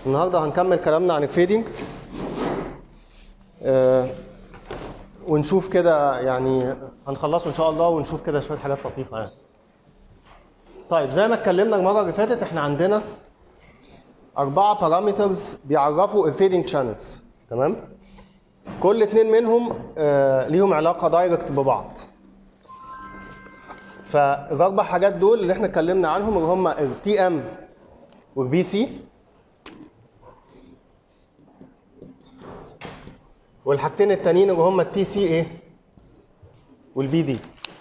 النهارده هنكمل كلامنا عن الفيدنج آه ونشوف كده يعني هنخلصه ان شاء الله ونشوف كده شويه حاجات لطيفه يعني طيب زي ما اتكلمنا المره اللي فاتت احنا عندنا أربعة بارامترز بيعرفوا الفيدنج شانلز تمام كل اتنين منهم آه ليهم علاقة دايركت ببعض فالأربع حاجات دول اللي احنا اتكلمنا عنهم اللي هم التي ام والبي سي والحاجتين التانيين اللي هم التي سي ايه والبي دي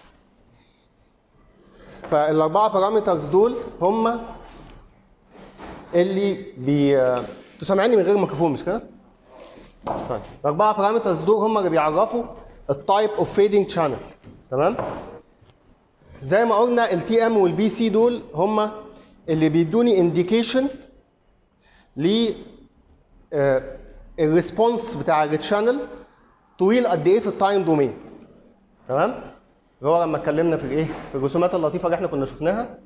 فالأربعة بارامترز دول هم اللي بي انتوا سامعيني من غير ميكروفون مش كده؟ طيب الأربعة بارامترز دول هم اللي بيعرفوا التايب اوف فيدنج شانل تمام؟ زي ما قلنا التي ام والبي سي دول هم اللي بيدوني انديكيشن ل الريسبونس بتاع الشانل طويل قد ايه في التايم دومين تمام؟ اللي هو لما اتكلمنا في الايه؟ في الرسومات اللطيفه اللي احنا كنا شفناها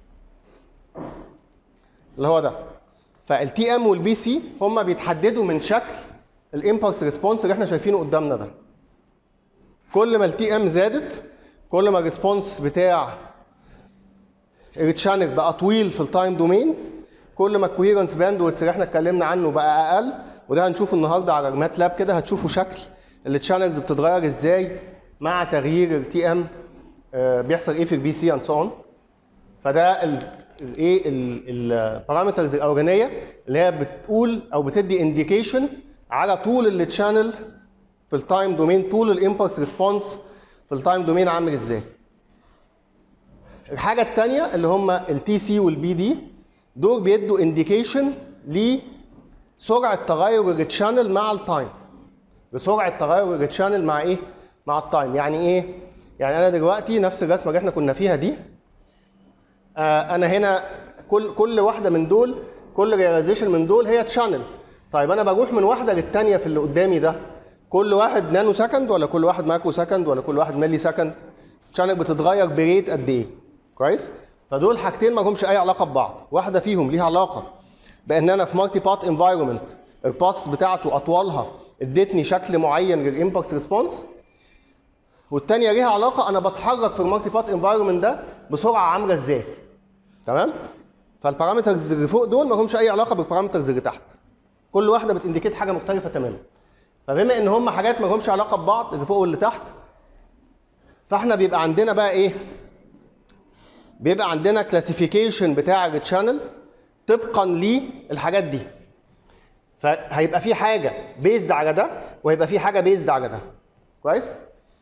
اللي هو ده فالتي ام والبي سي هم بيتحددوا من شكل الامبلس ريسبونس اللي احنا شايفينه قدامنا ده كل ما التي ام زادت كل ما الريسبونس بتاع التشانل بقى طويل في التايم دومين كل ما الكوهيرنس باندويتس اللي احنا اتكلمنا عنه بقى اقل وده هنشوفه النهارده على المات لاب كده هتشوفوا شكل التشانلز بتتغير ازاي مع تغيير التي ام بيحصل ايه في البي سي اند سو اون فده الايه البارامترز الاولانيه اللي هي بتقول او بتدي انديكيشن على طول التشانل في التايم دومين طول الامبلس ريسبونس في التايم دومين عامل ازاي الحاجه الثانيه اللي هم التي سي والبي دي دول بيدوا انديكيشن لسرعه تغير التشانل مع التايم بسرعه تغير التشانل مع ايه مع التايم يعني ايه يعني انا دلوقتي نفس الرسمه اللي احنا كنا فيها دي آه انا هنا كل كل واحده من دول كل رياليزيشن من دول هي تشانل طيب انا بروح من واحده للثانيه في اللي قدامي ده كل واحد نانو سكند ولا كل واحد مايكرو سكند ولا كل واحد ملي سكند التشانل بتتغير بريت قد ايه كويس فدول حاجتين ما لهمش اي علاقه ببعض واحده فيهم ليها علاقه بان انا في مالتي بات انفايرمنت الباتس بتاعته اطولها ادتني شكل معين للامباكس ريسبونس والثانيه ليها علاقه انا بتحرك في المالتي بات انفايرمنت ده بسرعه عامله ازاي تمام فالبارامترز اللي فوق دول ما لهمش اي علاقه بالبارامترز اللي تحت كل واحده بتنديكيت حاجه مختلفه تماما فبما ان هم حاجات ما لهمش علاقه ببعض اللي فوق واللي تحت فاحنا بيبقى عندنا بقى ايه بيبقى عندنا كلاسيفيكيشن بتاع التشانل طبقا للحاجات دي فهيبقى في حاجه بيزد على ده وهيبقى في حاجه بيزد على ده كويس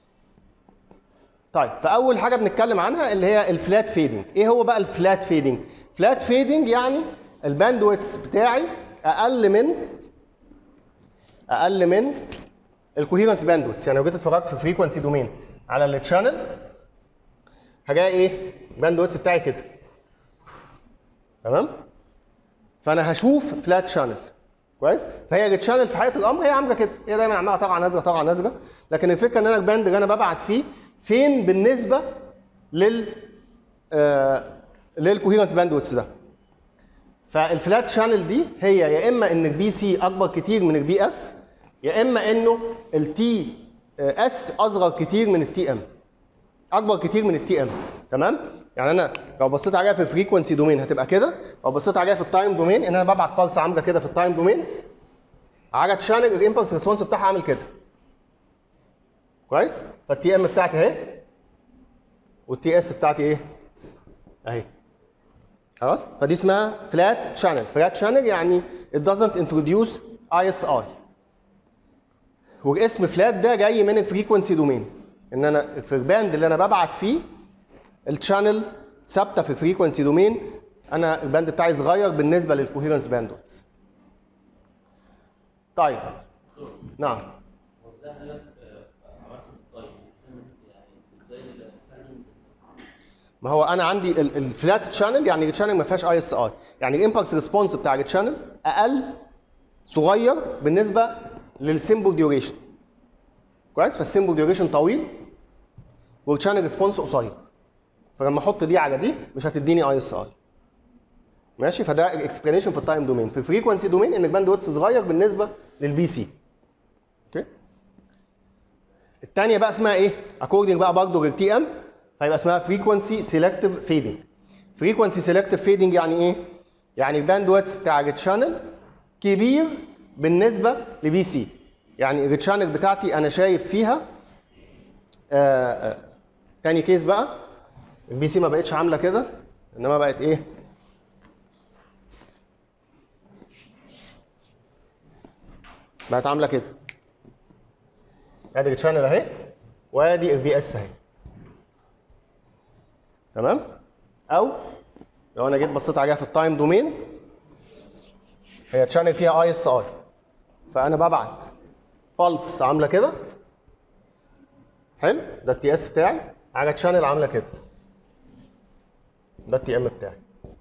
طيب فاول حاجه بنتكلم عنها اللي هي الفلات فيدنج ايه هو بقى الفلات فيدنج فلات فيدنج يعني الباندويتس بتاعي اقل من اقل من الكوهيرنس باندويتس يعني لو جيت اتفرجت في فريكونسي دومين على التشانل هلاقي ايه الباندويتس بتاعي كده تمام فانا هشوف فلات شانل كويس فهي التشانل في حقيقه الامر هي عامله كده هي دايما عماله طالعه نازله طالعه نازله لكن الفكره ان انا الباند اللي انا ببعت فيه فين بالنسبه لل آه للكوهيرنس باندويتس ده فالفلات شانل دي هي يا اما ان البي سي اكبر كتير من البي اس يا اما انه التي اس اصغر كتير من التي ام اكبر كتير من التي ام تمام يعني انا لو بصيت عليها في الفريكونسي دومين هتبقى كده لو بصيت عليها في التايم دومين ان انا ببعت بارس عامله كده في التايم دومين على تشانل الامبلس ريسبونس بتاعها عامل كده كويس فالتي ام بتاعتي اهي والتي اس بتاعتي ايه اهي خلاص فدي اسمها فلات شانل فلات شانل يعني it doesn't introduce ISI والاسم فلات ده جاي من الفريكونسي دومين ان انا في الباند اللي انا ببعت فيه الشانل ثابته في الفريكونسي دومين انا الباند بتاعي صغير بالنسبه للكوهيرنس باندويتس طيب نعم ما هو انا عندي الفلات تشانل يعني التشانل ما فيهاش اي اس اي يعني الامباكس ريسبونس بتاع التشانل اقل صغير بالنسبه للسيمبل ديوريشن كويس فالسيمبل ديوريشن طويل والتشانل ريسبونس قصير فلما احط دي على دي مش هتديني اي اس اي ماشي فده الاكسبلانيشن في التايم دومين في الفريكونسي دومين ان الباند ويدث صغير بالنسبه للبي سي اوكي الثانيه بقى اسمها ايه اكوردنج بقى برضه للتي ام فيبقى اسمها فريكونسي سيلكتيف فيدنج فريكونسي سيلكتيف فيدنج يعني ايه يعني الباند ويدث بتاع الشانل كبير بالنسبه لبي سي يعني الشانل بتاعتي انا شايف فيها آه آه تاني كيس بقى البي سي ما بقتش عامله كده انما بقت ايه بقت عامله كده ادي الشانل اهي وادي البي اس اهي تمام او لو انا جيت بصيت عليها في التايم دومين هي تشانل فيها اي اس اي فانا ببعت بلس عامله كده حلو ده التي اس بتاعي على تشانل عامله كده ده التي ام بتاعي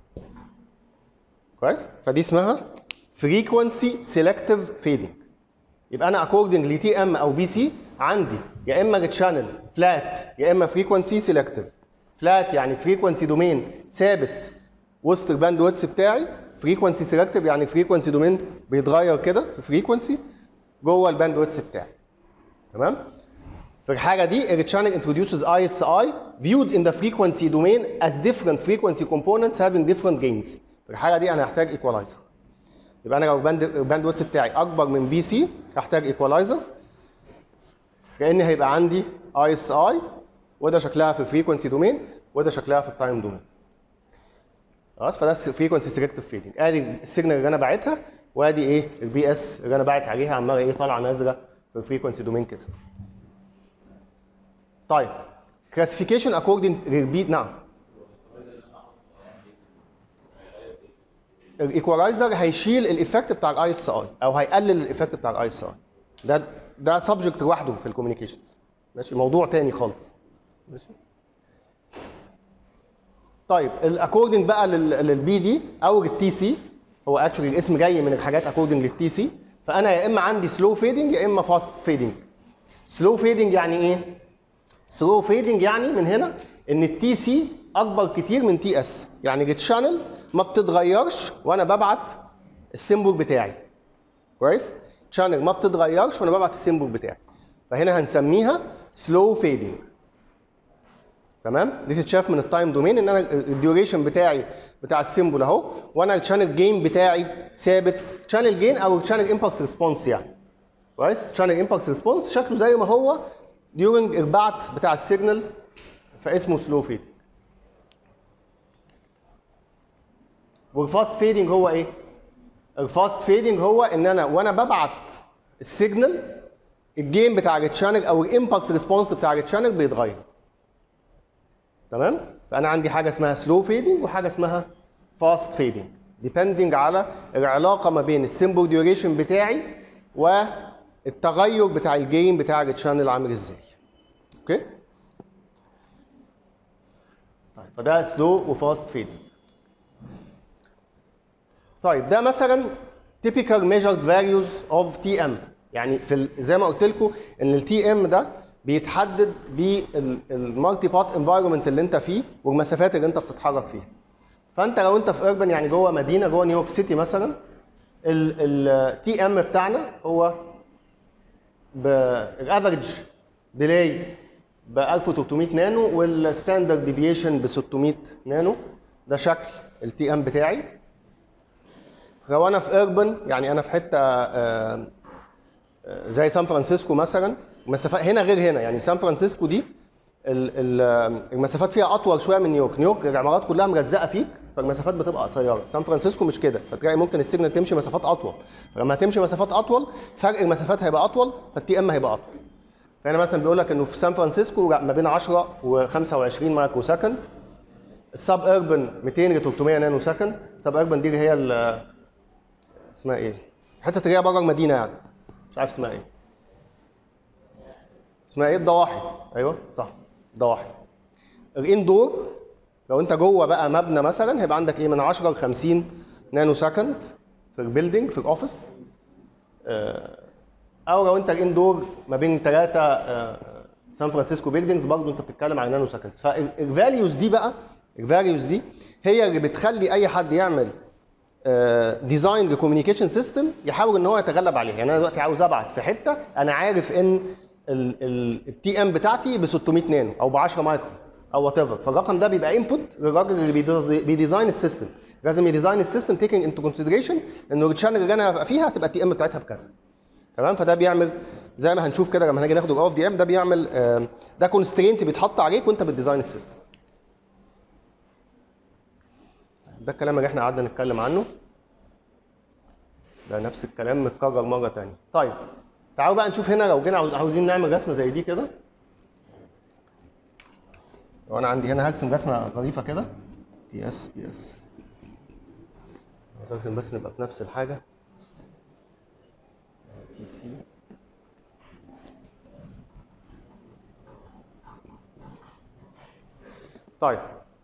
كويس فدي اسمها فريكونسي سيلكتيف فيدنج يبقى انا اكوردنج لتي ام او بي سي عندي يا اما التشانل فلات يا اما فريكونسي سيلكتيف فلات يعني فريكونسي دومين ثابت وسط الباند ويدث بتاعي فريكونسي سيلكتيف يعني فريكونسي دومين بيتغير كده في فريكونسي جوه الباند ويدث بتاعي تمام في الحاله دي التشانل introduces ISI viewed in the frequency domain as different frequency components having different gains في الحاله دي انا هحتاج ايكولايزر يبقى انا لو الباند الباند ويدث بتاعي اكبر من بي سي هحتاج ايكولايزر لان هيبقى عندي اي اس اي وده شكلها في الفريكونسي دومين وده شكلها في التايم دومين خلاص فده فريكونسي سيلكتيف فيدنج ادي السيجنال اللي انا باعتها وادي ايه البي اس اللي انا باعت عليها عماله ايه طالعه نازله في الفريكونسي دومين كده طيب كلاسيفيكيشن اكوردنج للبيت نعم الايكولايزر هيشيل الايفكت بتاع الاي اس اي او هيقلل الايفكت بتاع الاي اس اي ده ده سبجكت لوحده في الكوميونيكيشنز ماشي موضوع تاني خالص ماشي طيب الاكوردنج بقى للبي دي او للتي سي هو اكشولي الاسم جاي من الحاجات اكوردنج للتي سي فانا يا اما عندي سلو فيدنج يا اما فاست فيدنج سلو فيدنج يعني ايه سلو فيدنج يعني من هنا ان التي سي اكبر كتير من تي اس يعني التشانل ما بتتغيرش وانا ببعت السيمبل بتاعي كويس تشانل ما بتتغيرش وانا ببعت السيمبل بتاعي فهنا هنسميها سلو فيدنج تمام دي تتشاف من التايم دومين ان انا الديوريشن بتاعي بتاع السيمبل اهو وانا الشانل جين بتاعي ثابت شانل جين او الشانل امباكس ريسبونس يعني كويس شانل امباكس ريسبونس شكله زي ما هو ديورنج البعت بتاع السيجنال فاسمه سلو فيدنج والفاست فيدنج هو ايه؟ الفاست فيدنج هو ان انا وانا ببعت السيجنال الجيم بتاع التشانل او الامباكس ريسبونس بتاع التشانل بيتغير تمام فانا عندي حاجه اسمها سلو فيدنج وحاجه اسمها فاست فيدنج ديبندنج على العلاقه ما بين السيمبل ديوريشن بتاعي والتغير بتاع الجيم بتاع التشانل عامل ازاي اوكي طيب فده سلو وفاست فيدنج طيب ده مثلا typical measured values of TM يعني في ال- زي ما قلت لكم ان التي ام ده بيتحدد بالمالتي باث انفايرمنت اللي انت فيه والمسافات اللي انت بتتحرك فيها فانت لو انت في اربن يعني جوه مدينه جوه نيويورك سيتي مثلا التي ام بتاعنا هو بالافريج ديلي ب 1300 نانو والستاندرد ديفيشن ب 600 نانو ده شكل التي ام بتاعي لو انا في اربن يعني انا في حته آه، آه، زي سان فرانسيسكو مثلا مسافات هنا غير هنا يعني سان فرانسيسكو دي ال- ال- المسافات فيها اطول شويه من نيويورك نيويورك العمارات كلها ملزقه فيك فالمسافات بتبقى قصيره سان فرانسيسكو مش كده فتلاقي ممكن السيجنال تمشي مسافات اطول فلما تمشي مسافات اطول فرق المسافات هيبقى اطول فالتي ام هيبقى اطول فهنا مثلا بيقول لك انه في سان فرانسيسكو ما بين 10 و 25 مايكرو سكند السب اربن 200 ل 300 نانو سكند سب اربن دي اللي هي ال- اسمها ايه؟ الحته اللي هي بره المدينه يعني مش عارف اسمها ايه اسمها ايه الضواحي ايوه صح ضواحي الاندور لو انت جوه بقى مبنى مثلا هيبقى عندك ايه من 10 ل 50 نانو سكند في البيلدينج في الاوفيس آه، او لو انت الاندور ما بين ثلاثه سان فرانسيسكو بيلدينجز برضه انت بتتكلم عن نانو سكندز فالفاليوز دي بقى الفاليوز دي هي اللي بتخلي اي حد يعمل ديزاين لكوميونيكيشن سيستم يحاول ان هو يتغلب عليها يعني انا دلوقتي عاوز ابعت في حته انا عارف ان التي ام بتاعتي ب 600 نانو او ب 10 مايكرو او وات ايفر فالرقم ده بيبقى انبوت للراجل اللي بيديز- بيديزاين السيستم لازم يديزاين السيستم تيكينج انتو كونسيدريشن انه الشانل اللي انا هبقى فيها هتبقى التي ام بتاعتها بكذا تمام فده بيعمل زي ما هنشوف كده لما هنيجي ناخد الاو اف دي ام ده بيعمل آم، ده كونسترينت بيتحط عليك وانت بتديزاين السيستم ده الكلام اللي احنا قعدنا نتكلم عنه ده نفس الكلام متكرر مره تانية طيب تعالوا بقى نشوف هنا لو جينا عاوز- عاوزين نعمل رسمه زي دي كده لو انا عندي هنا هرسم رسمه ظريفه كده تي اس تي اس عاوز ارسم بس نبقى في نفس الحاجه تي سي طيب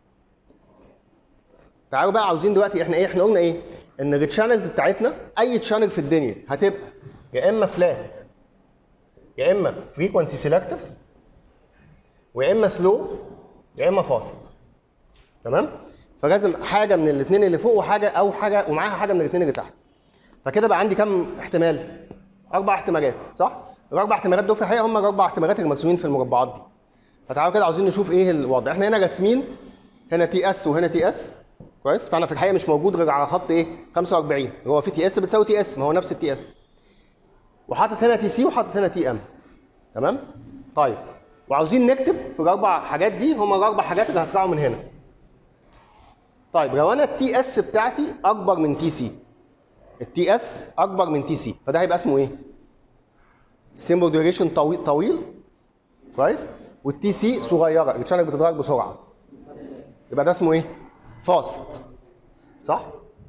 تعالوا بقى عاوزين دلوقتي احنا ايه احنا قلنا ايه ان التشانلز بتاعتنا اي تشانل في الدنيا هتبقى يا اما فلات يا اما فريكونسي سيلكتيف ويا اما سلو يا اما فاست تمام فلازم حاجه من الاثنين اللي فوق وحاجه او حاجه ومعاها حاجه من الاثنين اللي تحت فكده بقى عندي كام احتمال اربع احتمالات صح الاربع احتمالات دول في الحقيقه هم الاربع احتمالات اللي مرسومين في المربعات دي فتعالوا كده عاوزين نشوف ايه الوضع احنا هنا راسمين هنا تي اس وهنا تي اس كويس فانا في الحقيقه مش موجود غير على خط ايه 45 اللي هو في تي اس بتساوي تي اس ما هو نفس التي اس وحاطط هنا تي سي وحاطط هنا تي ام تمام طيب وعاوزين نكتب في الاربع حاجات دي هم الاربع حاجات اللي هطلعوا من هنا طيب لو انا التي اس بتاعتي اكبر من تي سي التي اس اكبر من تي سي فده هيبقى اسمه ايه سيمبل ديوريشن طويل طويل كويس والتي سي صغيره الشانل بتتغير بسرعه يبقى ده اسمه ايه فاست صح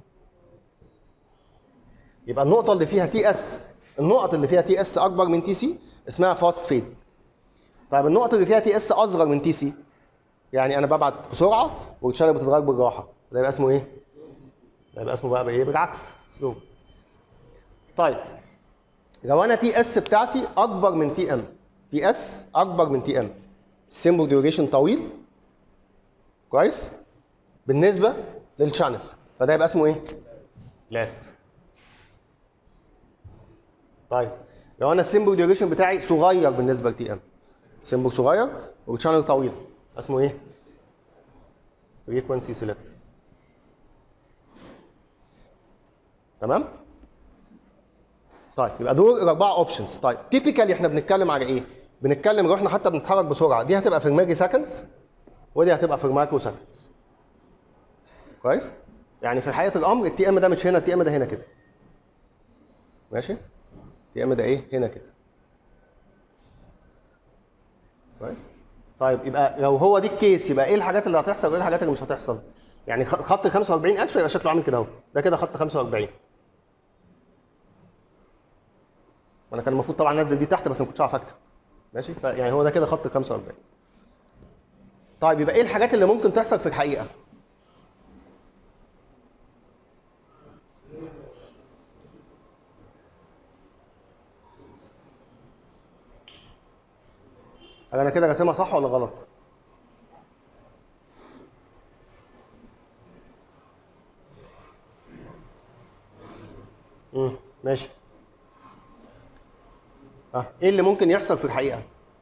يبقى النقطه اللي فيها تي اس النقط اللي فيها تي اس اكبر من تي سي اسمها فاست فيد طيب النقط اللي فيها تي اس اصغر من تي سي يعني انا ببعت بسرعه والشانل بتتغير بالراحه ده يبقى اسمه ايه ده يبقى اسمه بقى بايه بالعكس سلو طيب لو انا تي اس بتاعتي اكبر من تي ام تي اس اكبر من تي ام السيمبل ديوريشن طويل كويس بالنسبه للشانل فده يبقى اسمه ايه لات طيب لو انا السيمبل ديوريشن بتاعي صغير بالنسبه لتي ام سيمبل صغير والشانل طويل اسمه ايه فريكونسي سيلكتيف تمام طيب يبقى دول الاربعه اوبشنز طيب تيبيكالي احنا بنتكلم على ايه بنتكلم لو احنا حتى بنتحرك بسرعه دي هتبقى في الميجي سكندز ودي هتبقى في المايكرو سكندز كويس يعني في حقيقه الامر التي ام ده مش هنا التي ام ده هنا كده ماشي التي ام ده ايه هنا كده كويس طيب يبقى لو هو دي الكيس يبقى ايه الحاجات اللي هتحصل وايه الحاجات اللي مش هتحصل يعني خ- خط 45 اكشن يبقى شكله عامل كده اهو ده كده خط 45 وانا كان المفروض طبعا انزل دي تحت بس ما كنتش عارف اكتب ماشي فيعني هو ده كده خط 45 طيب يبقى ايه الحاجات اللي ممكن تحصل في الحقيقه هل انا كده راسمها صح ولا غلط امم ماشي اه ايه اللي ممكن يحصل في الحقيقه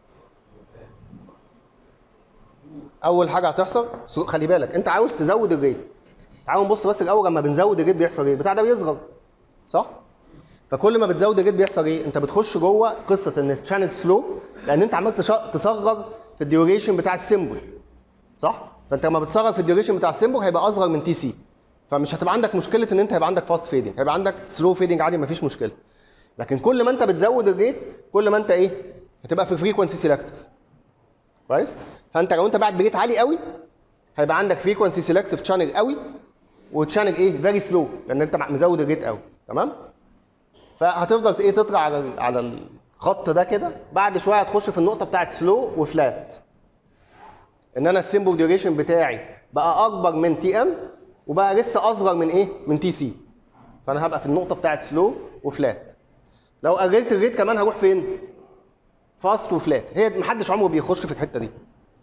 اول حاجه هتحصل سو- خلي بالك انت عاوز تزود الريت تعالوا نبص بس الاول لما بنزود الريت بيحصل ايه البتاع ده بيصغر صح فكل ما بتزود الريت بيحصل ايه انت بتخش جوه قصه ان الشانل سلو لان انت عمال تش- تصغر في الديوريشن بتاع السيمبل صح فانت لما بتصغر في الديوريشن بتاع السيمبل هيبقى اصغر من تي سي فمش هتبقى عندك مشكله ان انت هيبقى عندك فاست فيدنج هيبقى عندك سلو فيدنج عادي مفيش مشكله لكن كل ما انت بتزود الريت كل ما انت ايه هتبقى في فريكونسي سيلكتيف كويس فانت لو انت بعد بريت عالي قوي هيبقى عندك فريكونسي سيلكتيف شانل قوي وتشانل ايه فيري سلو لان انت مزود الريت قوي تمام فهتفضل ايه تطلع على ال- على الخط ده كده بعد شويه هتخش في النقطه بتاعت سلو وفلات ان انا السيمبل ديوريشن بتاعي بقى اكبر من تي ام وبقى لسه اصغر من ايه من تي سي فانا هبقى في النقطه بتاعت سلو وفلات لو قللت الريت كمان هروح فين فاست وفلات هي محدش عمره بيخش في الحته دي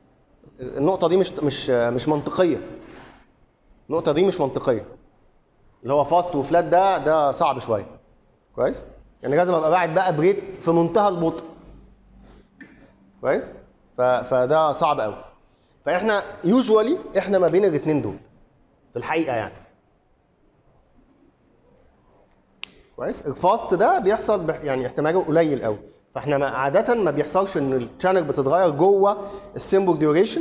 النقطه دي مش مش مش منطقيه النقطه دي مش منطقيه اللي هو فاست وفلات ده ده صعب شويه كويس يعني لازم ابقى باعت بقى بريت في منتهى البطء كويس ف... فده صعب قوي فاحنا يوجوالي احنا ما بين الاثنين دول في الحقيقه يعني كويس الفاست ده بيحصل بح- يعني احتماله قليل قوي فاحنا ما عاده ما بيحصلش ان الشانل بتتغير جوه السيمبل ديوريشن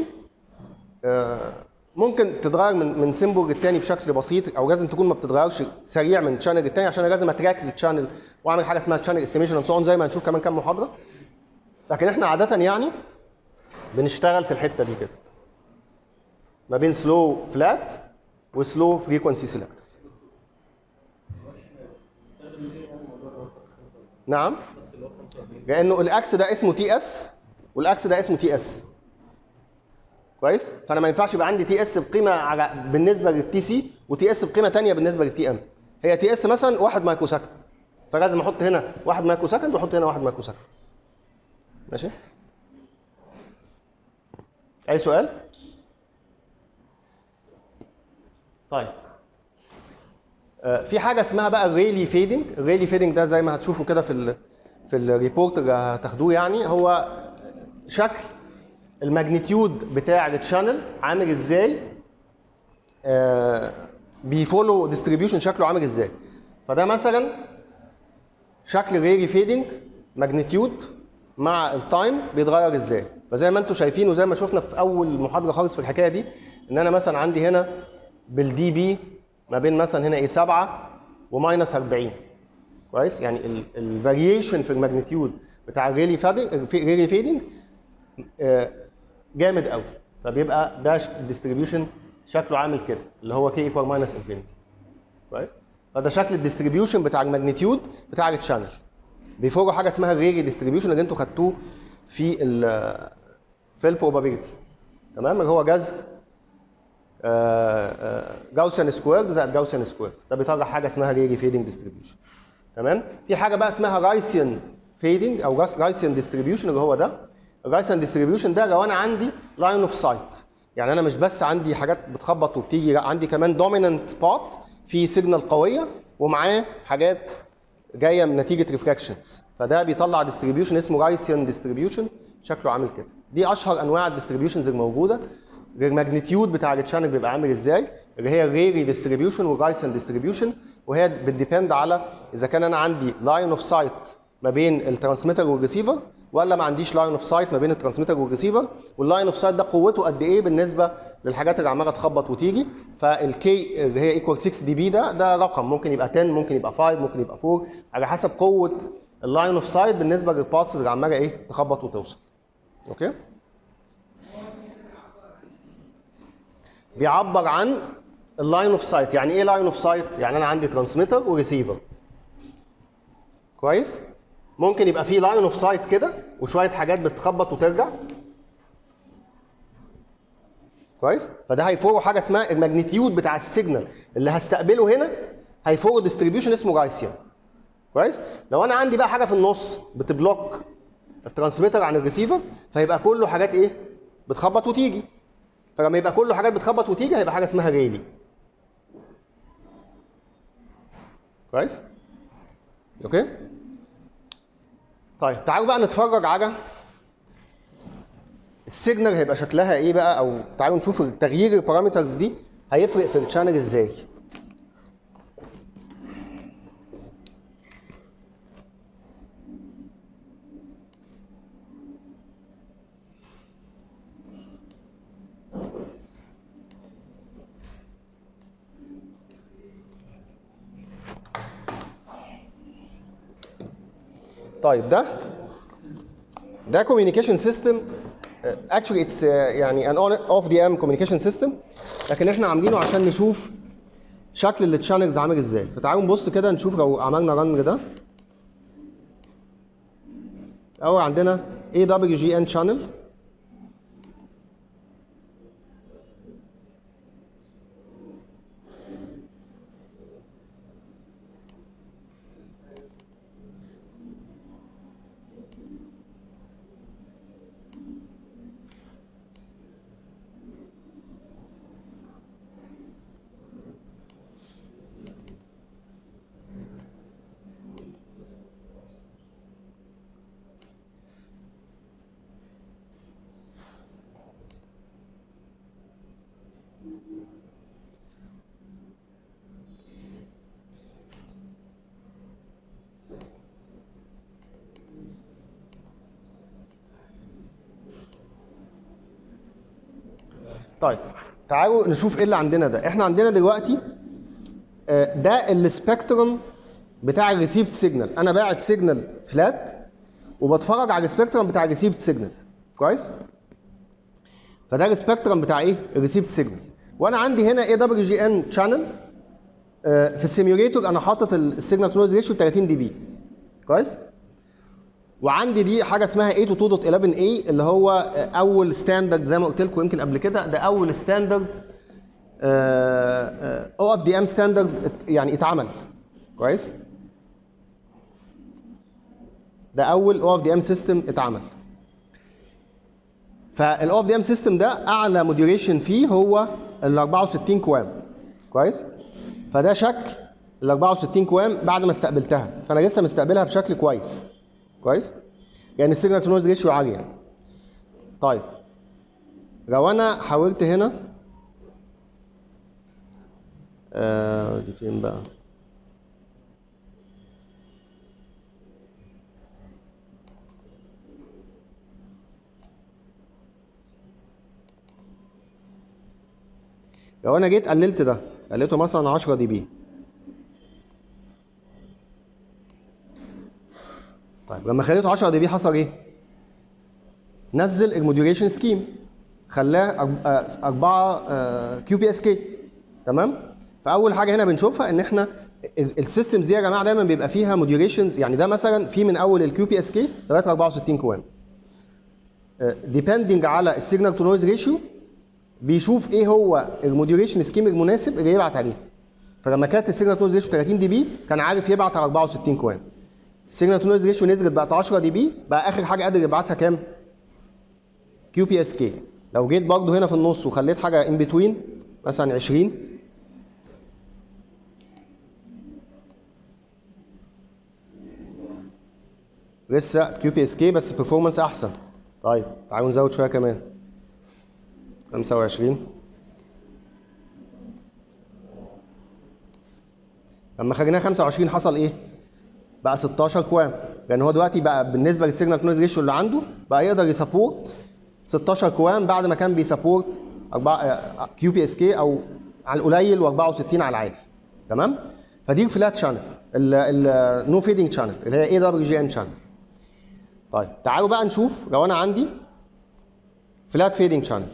ممكن تتغير من من سيمبل للتاني بشكل بسيط او لازم تكون ما بتتغيرش سريع من شانل للتاني عشان انا لازم اتراك للشانل واعمل حاجه اسمها شانل استيميشن سو زي ما هنشوف كمان كام محاضره لكن احنا عاده يعني بنشتغل في الحته دي كده ما بين سلو فلات وسلو فريكونسي سيلكتيف نعم لانه الاكس ده اسمه تي اس والاكس ده اسمه تي اس كويس فانا ما ينفعش يبقى عندي تي اس بقيمه على بالنسبه للتي سي وتي اس بقيمه ثانيه بالنسبه للتي ام هي تي اس مثلا 1 مايكرو سكند فلازم احط هنا 1 مايكرو سكند واحط هنا 1 مايكرو سكند ماشي اي سؤال طيب آه، في حاجه اسمها بقى الريلي فيدنج الريلي فيدنج ده زي ما هتشوفوا كده في ال في الريبورت اللي هتاخدوه يعني هو شكل الماجنتيود بتاع التشانل عامل ازاي آه، بيفولو ديستريبيوشن شكله عامل ازاي فده مثلا شكل ريلي فيدنج ماجنتيود مع التايم بيتغير ازاي فزي ما انتم شايفين وزي ما شفنا في اول محاضره خالص في الحكايه دي ان انا مثلا عندي هنا بالدي بي ما بين مثلا هنا ايه 7 وماينس 40 كويس يعني الفاريشن في الماجنتيود بتاع الريلي فيدنج الريلي فيدنج جامد قوي فبيبقى ده الديستريبيوشن شكله عامل كده اللي هو كي ايكوال ماينس انفينيتي كويس فده شكل الديستريبيوشن بتاع الماجنتيود بتاع التشانل بيفوقوا حاجه اسمها الريلي ديستريبيوشن اللي انتوا خدتوه في ال في البروبابيلتي تمام اللي هو جذر جاوسن سكويرد زائد جاوسن سكويرد ده بيطلع حاجه اسمها ريلي فيدنج ديستريبيوشن تمام في حاجه بقى اسمها رايسيان فيدنج او رايسيان ديستريبيوشن اللي هو ده الرايسيان ديستريبيوشن ده لو انا عندي لاين اوف سايت يعني انا مش بس عندي حاجات بتخبط وبتيجي لا عندي كمان دوميننت باث في سيجنال قويه ومعاه حاجات جايه من نتيجه ريفراكشنز فده بيطلع ديستريبيوشن اسمه رايسيان ديستريبيوشن شكله عامل كده دي اشهر انواع الديستريبيوشنز الموجوده الماجنتيود بتاع التشانل بيبقى عامل ازاي اللي هي الريري ديستريبيوشن والرايسن ديستريبيوشن وهي بتديبند على اذا كان انا عندي لاين اوف سايت ما بين الترانسميتر والريسيفر ولا ما عنديش لاين اوف سايت ما بين الترانسميتر والريسيفر واللاين اوف سايت ده قوته قد ايه بالنسبه للحاجات اللي عماله تخبط وتيجي فالكي اللي هي ايكوال 6 دي بي ده ده رقم ممكن يبقى 10 ممكن يبقى 5 ممكن يبقى 4 على حسب قوه اللاين اوف سايت بالنسبه للبارتس اللي عماله ايه تخبط وتوصل اوكي بيعبر عن اللاين اوف سايت يعني ايه لاين اوف سايت يعني انا عندي ترانسميتر وريسيفر كويس ممكن يبقى في لاين اوف سايت كده وشويه حاجات بتخبط وترجع كويس فده هيفورو حاجه اسمها الماجنتيود بتاع السيجنال اللي هستقبله هنا هيفورو ديستريبيوشن اسمه رايسيان كويس لو انا عندي بقى حاجه في النص بتبلوك الترانسميتر عن الريسيفر فيبقى كله حاجات ايه بتخبط وتيجي فلما يبقى كله حاجات بتخبط وتيجي هيبقى حاجه اسمها ريلي كويس اوكي طيب تعالوا بقى نتفرج على السيجنال هيبقى شكلها ايه بقى او تعالوا نشوف تغيير البارامترز دي هيفرق في الشانل ازاي طيب ده ده كوميونيكيشن سيستم اكشولي اتس يعني ان اوف دي ام كوميونيكيشن سيستم لكن احنا عاملينه عشان نشوف شكل التشانلز عامل ازاي فتعالوا نبص كده نشوف لو عملنا رن ده اول عندنا اي دبليو جي ان شانل طيب تعالوا نشوف ايه اللي عندنا ده احنا عندنا دلوقتي آه، ده السبيكترم بتاع الريسيفد سيجنال انا باعت سيجنال فلات وبتفرج على السبيكترم بتاع الريسيفد سيجنال كويس فده السبيكترم بتاع ايه الريسيفد سيجنال وانا عندي هنا اي دبليو جي ان شانل في السيميوليتور انا حاطط السيجنال تو نويز ريشيو 30 دي بي كويس وعندي دي حاجه اسمها 822.11a اللي هو اول ستاندرد زي ما قلت لكم يمكن قبل كده ده اول ستاندرد او اف دي ام ستاندرد يعني اتعمل كويس ده اول او اف دي ام سيستم اتعمل فالاو اف دي ام سيستم ده اعلى موديوليشن فيه هو ال 64 كوام كويس فده شكل ال 64 كوام بعد ما استقبلتها فانا لسه مستقبلها بشكل كويس كويس يعني السيجنال تو نويز ريشيو عاليه طيب لو انا حاولت هنا آه دي فين بقى لو انا جيت قللت ده قللته مثلا 10 دي بي طيب لما خليته 10 دي بي حصل ايه؟ نزل الموديوليشن سكيم خلاه 4 كيو بي اس كي تمام؟ فاول حاجه هنا بنشوفها ان احنا السيستمز دي يا جماعه دايما بيبقى فيها موديوليشنز يعني ده مثلا في من اول الكيو بي اس كي لغايه 64 كوام ديبندنج على السيجنال تو نويز ريشيو بيشوف ايه هو الموديوليشن سكيم المناسب اللي يبعت عليه فلما كانت السيجنال تو نويز ريشيو 30 دي بي كان عارف يبعت على 64 كوام السيجنال تو نويز ريشيو نزلت بقت 10 دي بي بقى اخر حاجه قادر يبعتها كام؟ كيو بي اس كي لو جيت برضه هنا في النص وخليت حاجه ان بتوين مثلا 20 لسه كيو بي اس كي بس performance احسن طيب تعالوا نزود شويه كمان 25 لما خليناها 25 حصل ايه؟ بقى 16 كوام لان هو دلوقتي بقى بالنسبه للسيجنال نويز ريشيو اللي عنده بقى يقدر يسبورت 16 كوام بعد ما كان بيسبورت كيو بي اس كي او على القليل و64 على العالي تمام فدي الفلات شانل النو فيدنج شانل اللي هي اي دبليو جي ان شانل طيب تعالوا بقى نشوف لو انا عندي فلات فيدنج شانل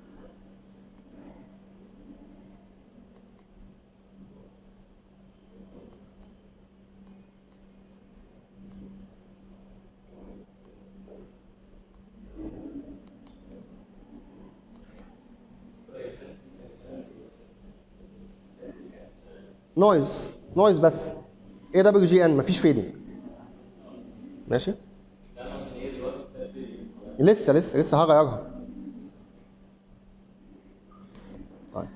نويز نويز بس اي دبليو جي ان مفيش فيدنج ماشي لسه لسه لسه هغيرها طيب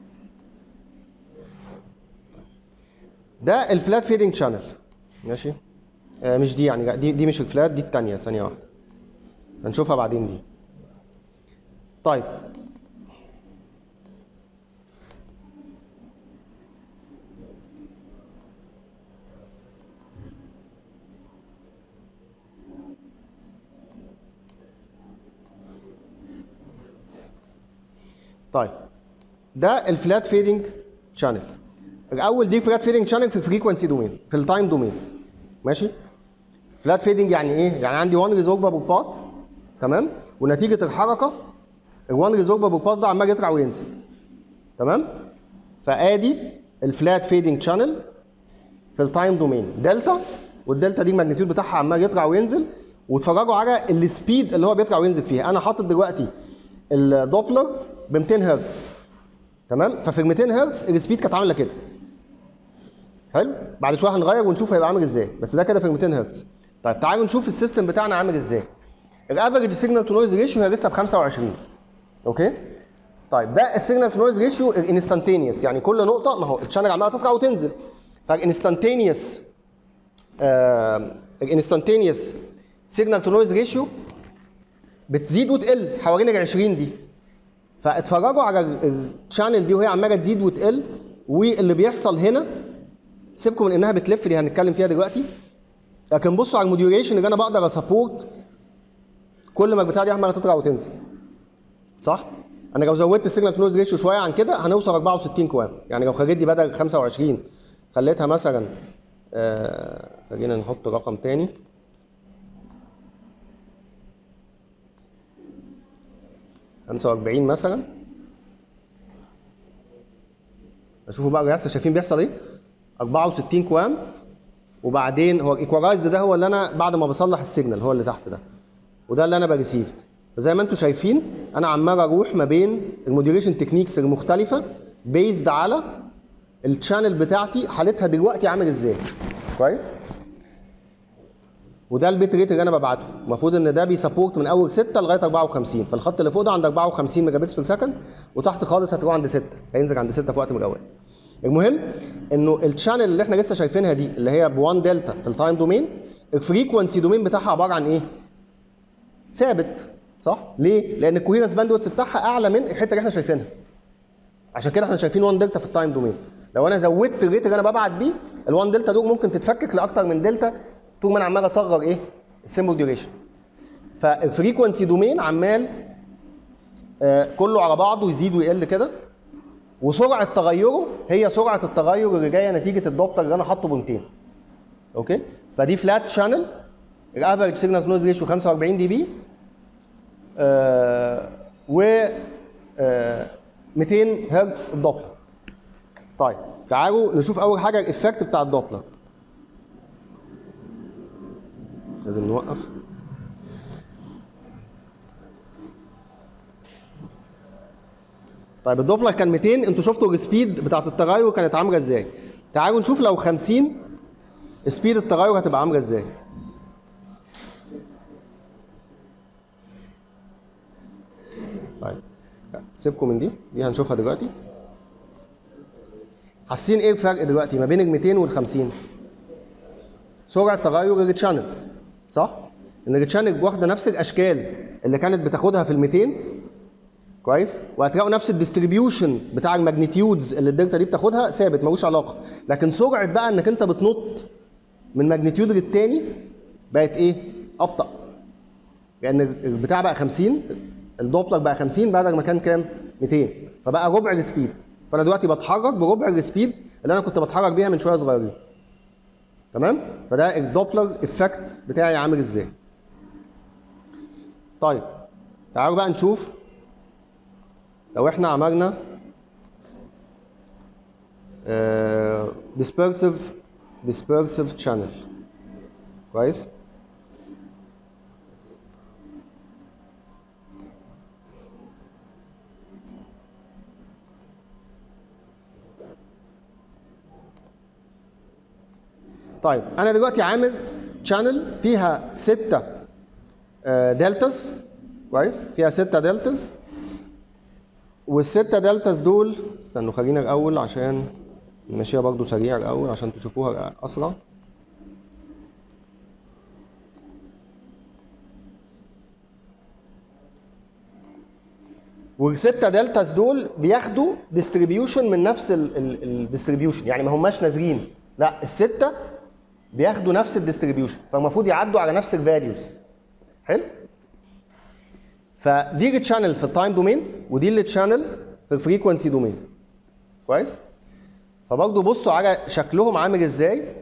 ده الفلات فيدنج شانل ماشي آه مش دي يعني لا، دي دي مش الفلات دي الثانيه ثانيه واحده هنشوفها بعدين دي طيب طيب ده الفلات فيدنج شانل الاول دي فلات فيدنج شانل في الفريكونسي دومين في التايم دومين ماشي فلات فيدنج يعني ايه يعني عندي 1 ريزولفبل باث تمام ونتيجه الحركه ال 1 ريزولفبل باث ده عمال يطلع وينزل تمام فادي الفلات فيدنج شانل في التايم دومين دلتا والدلتا دي الماجنتيود بتاعها عمال يطلع وينزل واتفرجوا على السبيد اللي هو بيطلع وينزل فيها انا حاطط دلوقتي الدوبلر ب 200 هرتز تمام ففي ال 200 هرتز السبيد كانت عامله كده حلو بعد شويه هنغير ونشوف هيبقى عامل ازاي بس ده كده في ال 200 هرتز طيب تعالوا نشوف السيستم بتاعنا عامل ازاي الافريج سيجنال تو نويز ريشيو هي لسه ب 25 اوكي طيب ده السيجنال تو نويز ريشيو الانستانتينيوس يعني كل نقطه ما هو الشانل عماله تطلع وتنزل فالانستانتينيوس آه الانستانتينيوس سيجنال تو نويز ريشيو بتزيد وتقل حوالين ال 20 دي فاتفرجوا على الشانل دي وهي عماله تزيد وتقل واللي بيحصل هنا سيبكم من انها بتلف دي هنتكلم فيها دلوقتي لكن بصوا على الموديوليشن اللي انا بقدر اسبورت كل ما البتاعه دي عماله تطلع وتنزل صح انا لو زودت السيجنال تو نويز ريشيو شويه عن كده هنوصل 64 كوام يعني لو خليت دي بدل 25 خليتها مثلا آه خلينا نحط رقم تاني خمسة وأربعين مثلا شوفوا بقى الرسم شايفين بيحصل ايه 64 كوام وبعدين هو الايكوالايزد ده هو اللي انا بعد ما بصلح السيجنال هو اللي تحت ده وده اللي انا بريسيفد فزي ما انتم شايفين انا عمال اروح ما بين الموديوليشن تكنيكس المختلفه بيزد على الشانل بتاعتي حالتها دلوقتي عامل ازاي كويس وده البيت ريت اللي انا ببعته المفروض ان ده بيسبورت من اول 6 لغايه 54 فالخط اللي فوق ده عند 54 ميجا بتس بير سكند وتحت خالص هتروح عند 6 هينزل عند 6 في وقت من الاوقات المهم انه الشانل اللي احنا لسه شايفينها دي اللي هي ب 1 دلتا في التايم دومين الفريكونسي دومين بتاعها عباره عن ايه؟ ثابت صح؟ ليه؟ لان الكوهيرنس باندويتس بتاعها اعلى من الحته اللي احنا شايفينها عشان كده احنا شايفين 1 دلتا في التايم دومين لو انا زودت الريت اللي انا ببعت بيه ال 1 دلتا دول ممكن تتفكك لاكتر من دلتا طول ما انا عمال اصغر ايه؟ السيمبل ديوريشن فالفريكونسي دومين عمال آه كله على بعضه يزيد ويقل كده وسرعه تغيره هي سرعه التغير اللي جايه نتيجه الدوبلر اللي انا حاطه ب 200 اوكي فدي فلات شانل الافريج سيجنال نويز ريشيو 45 دي بي آه و آه 200 هرتز الدوبلر طيب تعالوا نشوف اول حاجه الايفكت بتاع الدوبلر لازم نوقف طيب الدوبلر كان 200 انتوا شفتوا السبيد بتاعت التغير كانت عامله ازاي تعالوا نشوف لو 50 سبيد التغير هتبقى عامله ازاي طيب سيبكم من دي دي هنشوفها دلوقتي حاسين ايه الفرق دلوقتي ما بين ال 200 وال 50 سرعه تغير التشانل صح ان التشانل واخده نفس الاشكال اللي كانت بتاخدها في ال 200 كويس وهتلاقوا نفس الديستريبيوشن بتاع الماجنتيودز اللي الدلتا دي بتاخدها ثابت ملوش علاقه لكن سرعه بقى انك انت بتنط من ماجنتيود للتاني بقت ايه ابطا لان البتاع بقى 50 الدوبلر بقى 50 بدل ما كان كام 200 فبقى ربع السبيد فانا دلوقتي بتحرك بربع السبيد اللي انا كنت بتحرك بيها من شويه صغيرين تمام فده الدوبلر افكت بتاعي عامل ازاي طيب تعالوا بقى نشوف لو احنا عملنا uh, dispersive dispersive channel كويس طيب انا دلوقتي عامل شانل فيها ستة دلتاز كويس فيها ستة دلتاز والستة دلتاز دول استنوا خلينا الاول عشان نمشيها برضو سريع الاول عشان تشوفوها اسرع والستة دلتاز دول بياخدوا ديستريبيوشن من نفس الديستريبيوشن يعني ما هماش نازلين لا الستة بياخدوا نفس الديستريبيوشن فالمفروض يعدوا على نفس الفاليوز حلو فدي التشانل في التايم دومين ودي التشانل في الفريكونسي دومين كويس فبرضه بصوا على شكلهم عامل ازاي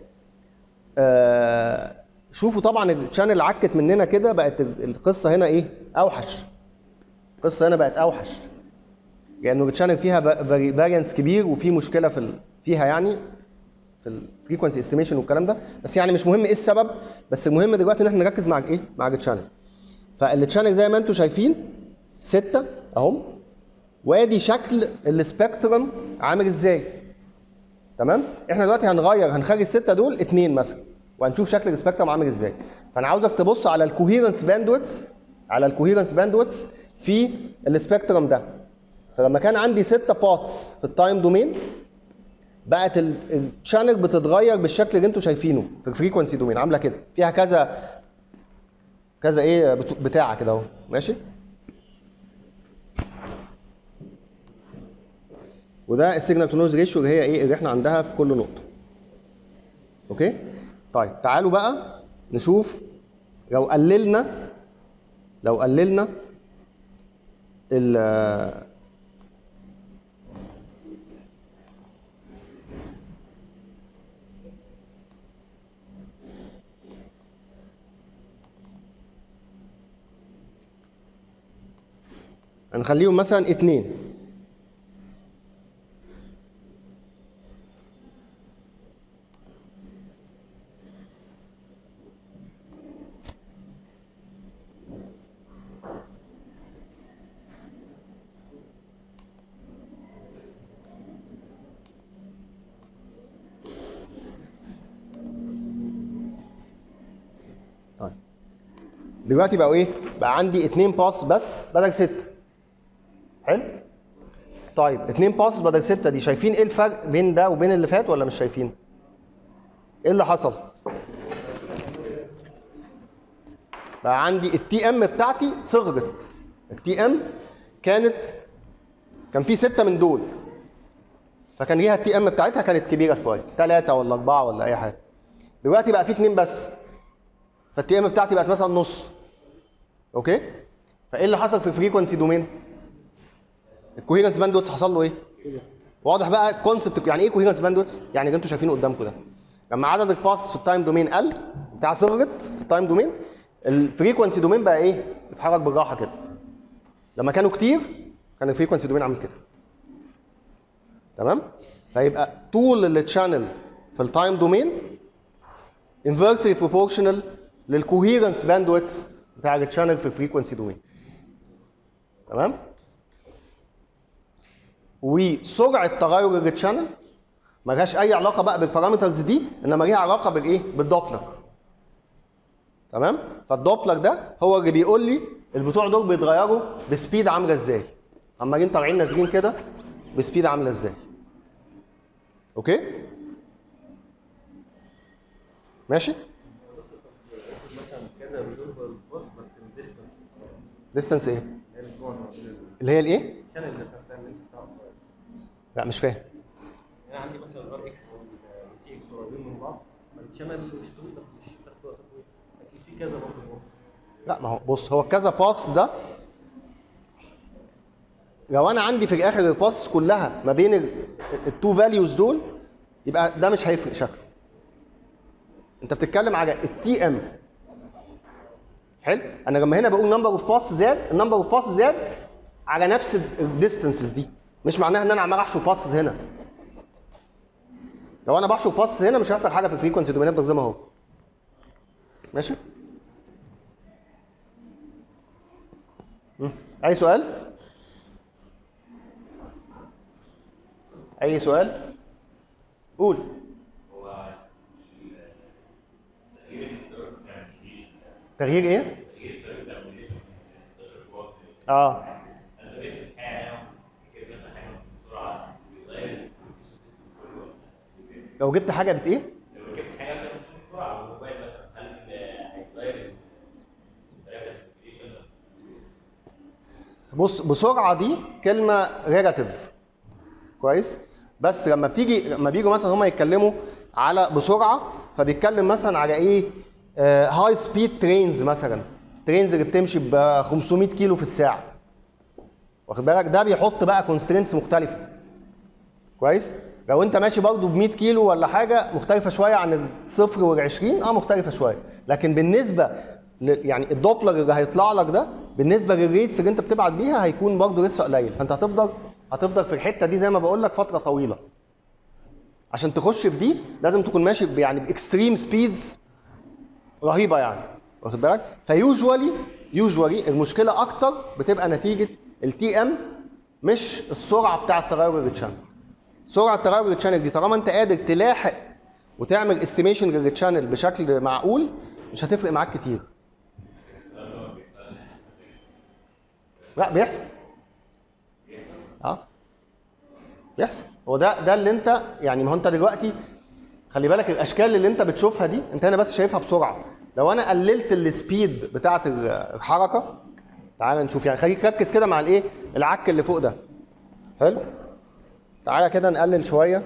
آه شوفوا طبعا التشانل عكت مننا كده بقت القصه هنا ايه اوحش القصه هنا بقت اوحش لانه يعني التشانل فيها فاريانس كبير وفي مشكله في ال... فيها يعني في الفريكونسي استيميشن والكلام ده بس يعني مش مهم ايه السبب بس المهم دلوقتي ان احنا نركز مع ايه مع التشانل فالتشانل زي ما انتم شايفين ستة اهم وادي شكل السبيكترم عامل ازاي تمام احنا دلوقتي هنغير هنخلي الستة دول اتنين مثلا وهنشوف شكل السبيكترم عامل ازاي فانا عاوزك تبص على الكوهيرنس باندويتس على الكوهيرنس باندويتس في السبيكترم ده فلما كان عندي ستة باتس في التايم دومين بقت الشانل بتتغير بالشكل اللي انتم شايفينه في الفريكونسي دومين عامله كده فيها كذا كذا ايه بتاعه كده اهو ماشي وده السيجنال تو نويز ريشيو اللي هي ايه اللي احنا عندها في كل نقطه اوكي طيب تعالوا بقى نشوف لو قللنا لو قللنا هنخليهم مثلا اتنين طيب دلوقتي بقوا ايه؟ بقى عندي اتنين باثs بس بدل ستة. حلو؟ طيب اتنين باثs بدل ستة دي شايفين ايه الفرق بين ده وبين اللي فات ولا مش شايفين؟ ايه اللي حصل؟ بقى عندي التي ام بتاعتي صغرت. التي ام كانت كان في ستة من دول. فكان ليها التي ام بتاعتها كانت كبيرة شوية، ثلاثة ولا أربعة ولا أي حاجة. دلوقتي بقى في اتنين بس. فالتي ام بتاعتي بقت مثلا نص اوكي فايه اللي حصل في الفريكونسي دومين الكوهيرنس باندوتس حصل له ايه واضح بقى الكونسبت يعني ايه كوهيرنس باندوتس يعني اللي انتوا شايفينه قدامكم ده لما عدد الباثس في التايم دومين قل بتاع صغرت في التايم دومين الفريكونسي دومين بقى ايه بيتحرك بالراحه كده لما كانوا كتير كان الفريكونسي دومين عامل كده تمام فيبقى طول التشانل في التايم دومين inversely proportional للكوهيرنس باندويتس بتاع التشانل في الفريكونسي دومين تمام وسرعه تغير التشانل ملهاش اي علاقه بقى بالبارامترز دي انما ليها علاقه بالايه بالدوبلر تمام فالدوبلر ده هو اللي بيقول لي البتوع دول بيتغيروا بسبيد عامله ازاي عمالين طالعين نازلين كده بسبيد عامله ازاي اوكي ماشي مثلا كذا ريزولفر بص بس من ديستنس ديستانس ايه هي البعد ما بين اللي هي الايه الشانل اللي نفسها اللينس بتاعه قصير لا مش فاهم انا عندي مثلا الار اكس والتي اكس قريبين من بعض فالشانل مش طويله مش بتاخد وقت طويل اكيد في كذا برضه جوه. لا ما هو بص هو كذا باث ده لو انا عندي في الاخر الباثs كلها ما بين التو فاليوز دول يبقى ده مش هيفرق شكله انت بتتكلم على التي ام حلو انا لما هنا بقول نمبر اوف باث زاد النمبر اوف باث زاد على نفس الديستنسز دي مش معناها ان انا عمال احشر باثs هنا لو انا بحشر باثs هنا مش هيحصل حاجه في الفريكونسي دومين يفضل زي ما هو ماشي مم. اي سؤال اي سؤال قول تغيير ايه اه لو جبت حاجه بت ايه بص بسرعه دي كلمه ريلاتيف كويس بس لما بتيجي لما بيجوا مثلا هم يتكلموا على بسرعه فبيتكلم مثلا على ايه هاي سبيد ترينز مثلا ترينز اللي بتمشي ب 500 كيلو في الساعه واخد بالك ده بيحط بقى كونسترينتس مختلفه كويس لو انت ماشي برضه ب 100 كيلو ولا حاجه مختلفه شويه عن الصفر وال 20 اه مختلفه شويه لكن بالنسبه ل... يعني الدوبلر اللي هيطلع لك ده بالنسبه للريتس اللي انت بتبعت بيها هيكون برضه لسه قليل فانت هتفضل هتفضل في الحته دي زي ما بقول لك فتره طويله عشان تخش في دي لازم تكون ماشي ب- يعني باكستريم سبيدز رهيبه يعني واخد بالك فيوجوالي يوجوالي المشكله اكتر بتبقى نتيجه التي ام مش السرعه بتاعه تغير التشانل سرعه تغير التشانل دي طالما انت قادر تلاحق وتعمل استيميشن للتشانل بشكل معقول مش هتفرق معاك كتير لا بيحصل اه بيحصل هو ده ده اللي انت يعني ما هو انت دلوقتي خلي بالك الاشكال اللي انت بتشوفها دي انت هنا بس شايفها بسرعه لو انا قللت السبيد بتاعه الحركه تعال نشوف يعني خليك ركز كده مع الايه العك اللي فوق ده حلو تعالى كده نقلل شويه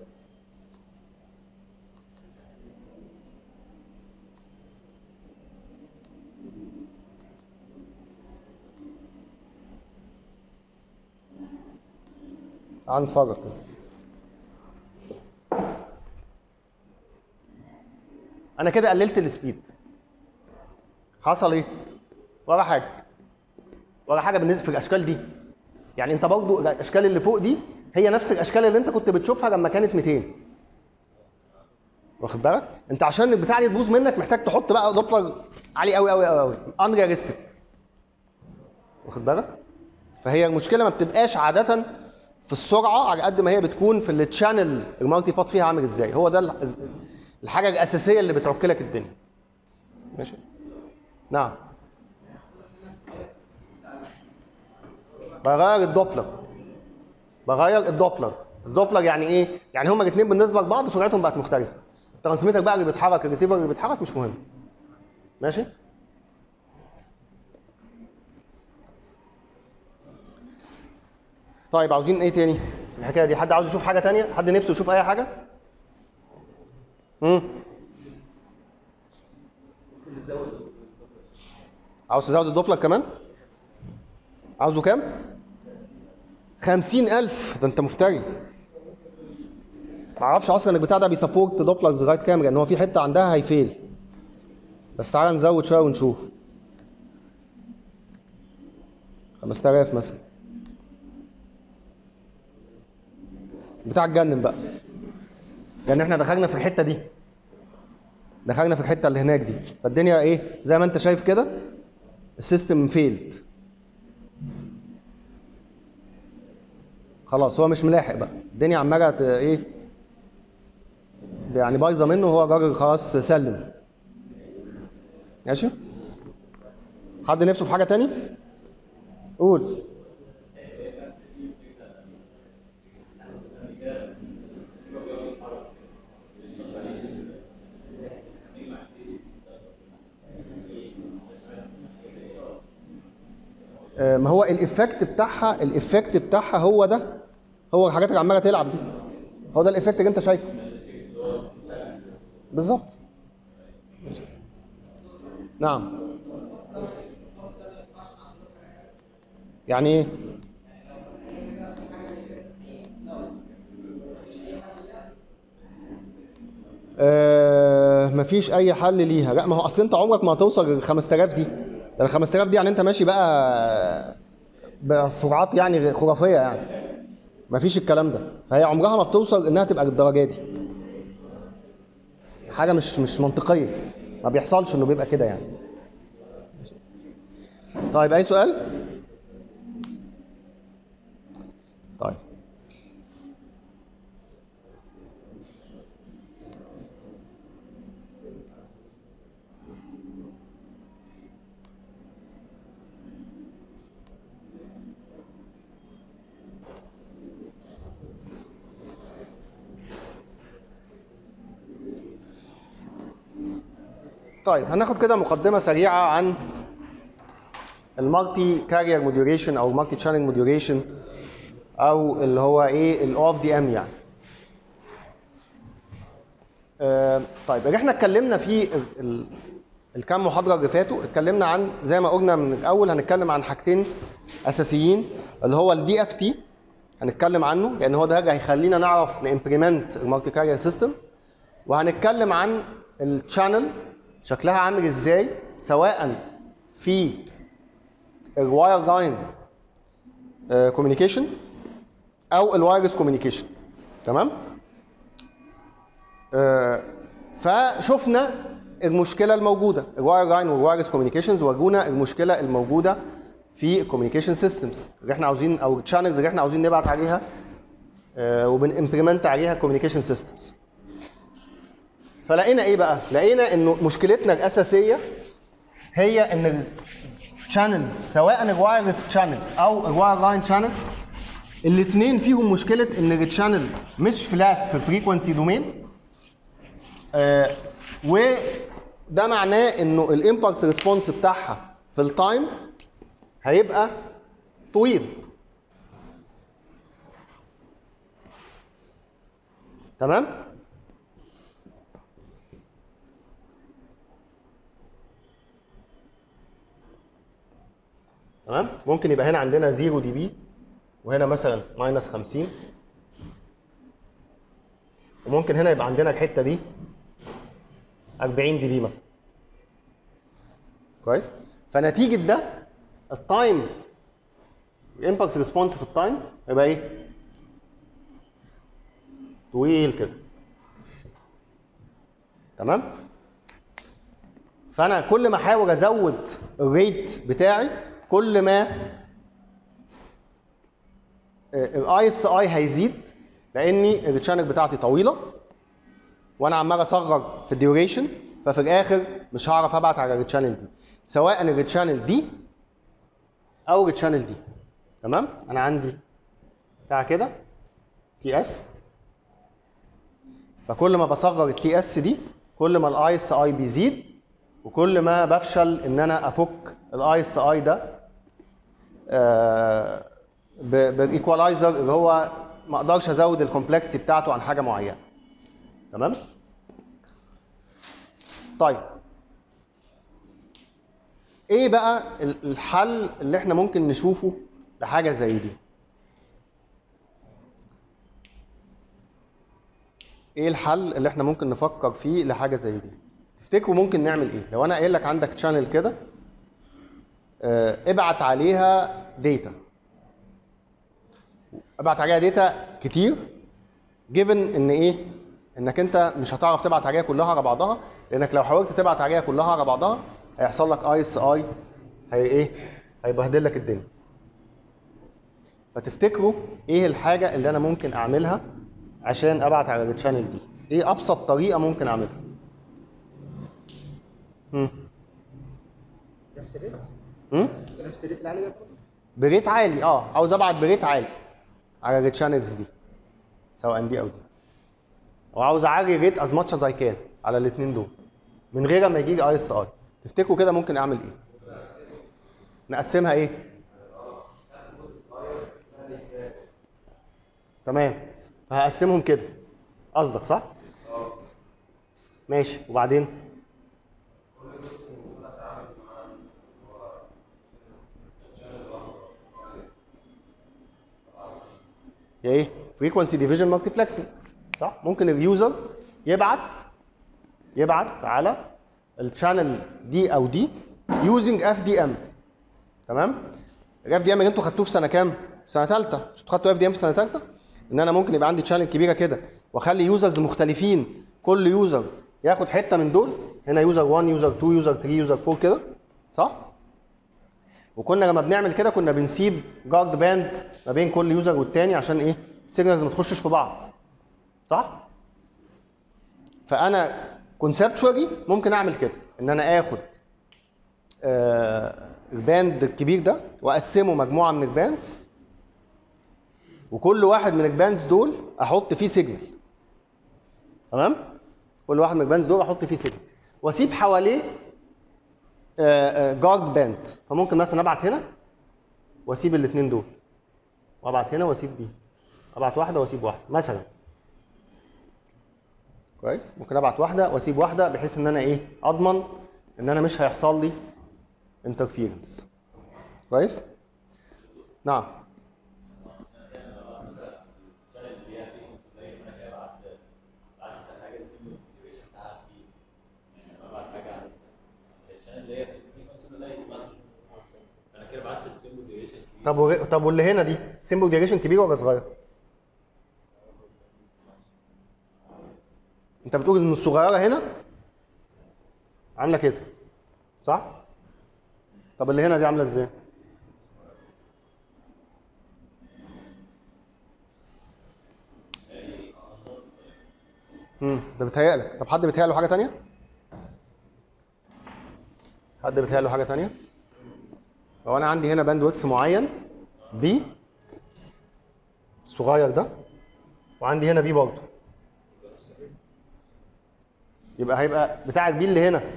تعال نتفرج كده انا كده قللت السبيد حصل ايه ولا حاجه ولا حاجه بالنسبه في الاشكال دي يعني انت برضو الاشكال اللي فوق دي هي نفس الاشكال اللي انت كنت بتشوفها لما كانت 200 واخد بالك انت عشان البتاع دي تبوظ منك محتاج تحط بقى دوبلر عالي قوي قوي قوي قوي انريالستيك واخد بالك فهي المشكله ما بتبقاش عاده في السرعه على قد ما هي بتكون في التشانل المالتي بات فيها عامل ازاي هو ده ال- الحاجه الاساسيه اللي بتعك لك الدنيا ماشي نعم بغير الدوبلر بغير الدوبلر الدوبلر يعني ايه يعني هما الاثنين بالنسبه لبعض سرعتهم بقت مختلفه الترانسميتر بقى اللي بيتحرك الريسيفر اللي بيتحرك مش مهم ماشي طيب عاوزين ايه تاني الحكايه دي حد عاوز يشوف حاجه تانية حد نفسه يشوف اي حاجه امم عاوز تزود الدوبلر كمان عاوزه كام خمسين ألف ده أنت مفتري معرفش أصلا البتاع ده بيسبورت دوبلرز لغاية كام لأن هو في حتة عندها هيفيل بس تعالى نزود شوية ونشوف 5000 مثلا بتاع اتجنن بقى لأن احنا دخلنا في الحتة دي دخلنا في الحتة اللي هناك دي فالدنيا ايه زي ما انت شايف كده السيستم فيلد خلاص هو مش ملاحق بقى الدنيا عماله ت- ايه يعني بايظه منه وهو راجل خلاص سلم ماشي حد نفسه في حاجه تاني قول آه، ما هو الافكت بتاعها الافكت بتاعها هو ده هو الحاجات اللي عماله تلعب دي هو ده الافكت اللي انت شايفه بالظبط نعم يعني ايه آه مفيش اي حل ليها لا ما هو اصل انت عمرك ما هتوصل لل 5000 دي ده ال 5000 دي يعني انت ماشي بقى بسرعات يعني خرافيه يعني مفيش الكلام ده فهي عمرها ما بتوصل انها تبقى للدرجه دي حاجه مش مش منطقيه ما بيحصلش انه بيبقى كده يعني طيب اي سؤال طيب طيب هناخد كده مقدمه سريعه عن المالتي كارير موديوليشن او المالتي تشانل موديوليشن او اللي هو ايه الاوف دي ام يعني آه، طيب اللي احنا اتكلمنا فيه ال- ال- الكام محاضره اللي فاتوا اتكلمنا عن زي ما قلنا من الاول هنتكلم عن حاجتين اساسيين اللي هو الدي اف تي هنتكلم عنه لان هو ده اللي هيخلينا نعرف نimplement المالتي كارير سيستم وهنتكلم عن الشانل شكلها عامل ازاي سواء في الواير لاين كوميونيكيشن او الوايرلس كوميونيكيشن تمام آه، فشفنا المشكله الموجوده الواير لاين والوايرلس كوميونيكيشنز ورونا المشكله الموجوده في الكوميونيكيشن سيستمز اللي احنا عاوزين او الشانلز اللي احنا عاوزين نبعت عليها آه، وبنimplement عليها كوميونيكيشن سيستمز فلقينا ايه بقى لقينا انه مشكلتنا الاساسيه هي ان الشانلز سواء الوايرلس شانلز او الواير لاين شانلز الاثنين فيهم مشكله ان الشانل مش فلات في الفريكونسي دومين آه وده معناه انه الامبلس ريسبونس بتاعها في التايم هيبقى طويل تمام تمام ممكن يبقى هنا عندنا 0 دي بي وهنا مثلا ماينس 50 وممكن هنا يبقى عندنا الحته دي 40 دي بي مثلا كويس فنتيجه ده التايم الامبلس ريسبونس في التايم يبقى ايه طويل كده تمام فانا كل ما احاول ازود الريت بتاعي كل ما الاي اس اي هيزيد لاني التشانل بتاعتي طويله وانا عمال اصغر في الديوريشن ففي الاخر مش هعرف ابعت على التشانل دي سواء التشانل دي او التشانل دي تمام انا عندي بتاع كده تي اس فكل ما بصغر التي اس دي كل ما الاي اس اي بيزيد وكل ما بفشل ان انا افك الاي اس اي ده آه، ب- بالايكوالايزر اللي هو ما اقدرش ازود الكومبلكسيتي بتاعته عن حاجه معينه تمام طيب ايه بقى ال- الحل اللي احنا ممكن نشوفه لحاجه زي دي ايه الحل اللي احنا ممكن نفكر فيه لحاجه زي دي تفتكروا ممكن نعمل ايه لو انا قايل لك عندك تشانل كده آه، ابعت عليها داتا ابعت عليها داتا كتير جيفن ان ايه انك انت مش هتعرف تبعت عليها كلها على بعضها لانك لو حاولت تبعت عليها كلها على بعضها هيحصل لك اي اس اي هي ايه هيبهدل لك الدنيا فتفتكروا ايه الحاجه اللي انا ممكن اعملها عشان ابعت على التشانل دي ايه ابسط طريقه ممكن اعملها مم. نفس الريت مم؟ نفس الريت العالي ده برضه بريت عالي اه عاوز ابعت بريت عالي على التشانلز دي سواء دي او دي وعاوز اعلي ريت از ماتش از اي كان على الاثنين دول من غير ما يجي لي اي اس اي تفتكروا كده ممكن اعمل ايه نقسمها ايه تمام هقسمهم كده قصدك صح ماشي وبعدين هي ايه فريكونسي ديفيجن مالتيبلكسنج صح ممكن اليوزر يبعت يبعت على الشانل دي او دي يوزنج اف دي ام تمام الاف دي ام اللي انتوا خدتوه في سنه كام في سنه ثالثه مش انتوا خدتوا اف دي ام في سنه ثالثه ان انا ممكن يبقى عندي شانل كبيره كده واخلي يوزرز مختلفين كل يوزر ياخد حته من دول هنا يوزر 1 يوزر 2 يوزر 3 يوزر 4 كده صح وكنا لما بنعمل كده كنا بنسيب جارد باند ما بين كل يوزر والتاني عشان ايه السيجنالز ما تخشش في بعض صح فانا كونسبتشوالي ممكن اعمل كده ان انا اخد آه الباند الكبير ده واقسمه مجموعه من الباندز وكل واحد من الباندز دول احط فيه سيجنال تمام كل واحد من الباندز دول احط فيه سيجنال واسيب حواليه جارد باند فممكن مثلا ابعت هنا واسيب الاثنين دول وابعت هنا واسيب دي ابعت واحده واسيب واحده مثلا كويس ممكن ابعت واحده واسيب واحده بحيث ان انا ايه اضمن ان انا مش هيحصل لي انترفيرنس كويس نعم انا كده بعت السيمبل ديوريشن كبير طب و... طب واللي هنا دي سيمبل ديوريشن كبير ولا صغير؟ انت بتقول ان الصغيره هنا عامله كده صح؟ طب اللي هنا دي عامله ازاي؟ امم ده بيتهيألك طب حد بيتهيأله حاجه تانية؟ حد بيتهيأله حاجه تانية؟ لو انا عندي هنا باند ويدث معين بي الصغير ده وعندي هنا بي برضه يبقى هيبقى بتاع البي اللي هنا